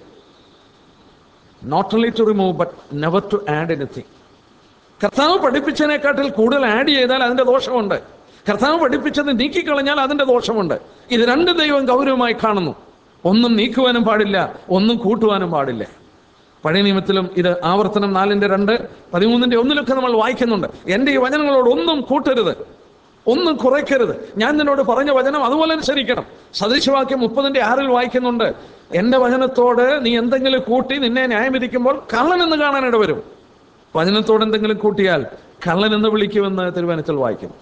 not only to remove but never to add anything കർത്താവ് പഠിപ്പിച്ചതിനെക്കാട്ടിൽ കൂടുതൽ ആഡ് ചെയ്താൽ അതിന്റെ ദോഷമുണ്ട് കർത്താവ് പഠിപ്പിച്ചത് നീക്കിക്കളഞ്ഞാൽ അതിന്റെ ദോഷമുണ്ട് ഇത് രണ്ട് ദൈവം ഗൗരവമായി കാണുന്നു ഒന്നും നീക്കുവാനും പാടില്ല ഒന്നും കൂട്ടുവാനും പാടില്ല പഴയ നിയമത്തിലും ഇത് ആവർത്തനം നാലിന്റെ രണ്ട് പതിമൂന്നിന്റെ ഒന്നിലൊക്കെ നമ്മൾ വായിക്കുന്നുണ്ട് എൻ്റെ ഈ വചനങ്ങളോട് ഒന്നും കൂട്ടരുത് ഒന്നും കുറയ്ക്കരുത് ഞാൻ നിന്നോട് പറഞ്ഞ വചനം അതുപോലെ അനുസരിക്കണം സദൃശവാക്യം മുപ്പതിന്റെ ആറിൽ വായിക്കുന്നുണ്ട് എൻ്റെ വചനത്തോട് നീ എന്തെങ്കിലും കൂട്ടി നിന്നെ ന്യായം വിധിക്കുമ്പോൾ കള്ളൻ എന്ന് കാണാനിട വരും വചനത്തോട് എന്തെങ്കിലും കൂട്ടിയാൽ കള്ളൻ എന്ന് വിളിക്കുമെന്ന് തിരുവനന്തപുരത്തിൽ വായിക്കുന്നു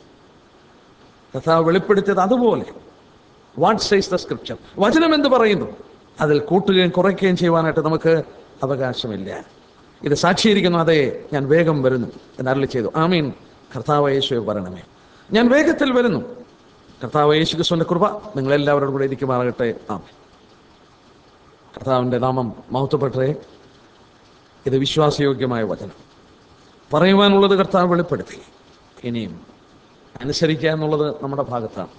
കഥാവ് വെളിപ്പെടുത്തിയത് അതുപോലെ വാട്ട് സൈസ് ദ സ്ക്രിപ്ചർ വചനം എന്ത് പറയുന്നു അതിൽ കൂട്ടുകയും കുറയ്ക്കുകയും ചെയ്യുവാനായിട്ട് നമുക്ക് അവകാശമില്ല ഇത് സാക്ഷീകരിക്കുന്നു അതെ ഞാൻ വേഗം വരുന്നു എന്ന് അരളി ചെയ്തു ആമീൻ കർത്താവ് യേശുവെ പറയണമേ ഞാൻ വേഗത്തിൽ വരുന്നു കർത്താവ് യേശു ക്രിസ്തുവിന്റെ കൃപ നിങ്ങളെല്ലാവരോടും കൂടെ ഇരിക്കുമാറാകട്ടെ ആമീൻ കർത്താവിൻ്റെ നാമം മഹത്വപ്പെട്ടേ ഇത് വിശ്വാസയോഗ്യമായ വചനം പറയുവാനുള്ളത് കർത്താവ് വെളിപ്പെടുത്തി ഇനിയും അനുസരിക്കുക എന്നുള്ളത് നമ്മുടെ ഭാഗത്താണ്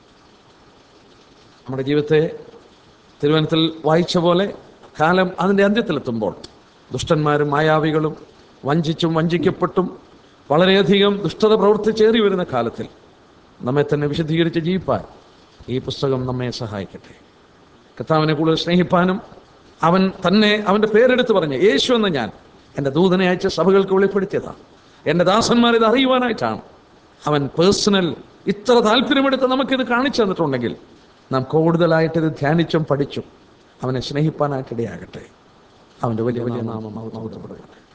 നമ്മുടെ ജീവിതത്തെ തിരുവനന്തപുരത്തിൽ വായിച്ച പോലെ കാലം അതിൻ്റെ അന്ത്യത്തിലെത്തുമ്പോൾ ദുഷ്ടന്മാരും മായാവികളും വഞ്ചിച്ചും വഞ്ചിക്കപ്പെട്ടും വളരെയധികം ദുഷ്ടത പ്രവർത്തിച്ചേറി വരുന്ന കാലത്തിൽ നമ്മെ തന്നെ വിശദീകരിച്ച് ജീവിപ്പാൻ ഈ പുസ്തകം നമ്മെ സഹായിക്കട്ടെ കർത്താവിനെ കൂടുതൽ സ്നേഹിപ്പാനും അവൻ തന്നെ അവൻ്റെ പേരെടുത്ത് പറഞ്ഞ് യേശു എന്ന ഞാൻ എൻ്റെ ദൂതനെ അയച്ച സഭകൾക്ക് വെളിപ്പെടുത്തിയതാണ് എൻ്റെ ദാസന്മാർ ഇത് അറിയുവാനായിട്ടാണ് അവൻ പേഴ്സണൽ ഇത്ര താല്പര്യമെടുത്ത് നമുക്കിത് കാണിച്ചു തന്നിട്ടുണ്ടെങ്കിൽ നാം കൂടുതലായിട്ട് ഇത് ധ്യാനിച്ചും പഠിച്ചും അവനെ സ്നേഹിപ്പാനായിട്ടിടയാകട്ടെ അവൻ്റെ വലിയ വലിയ നാമം മഹത്വപ്പെടുകട്ടെ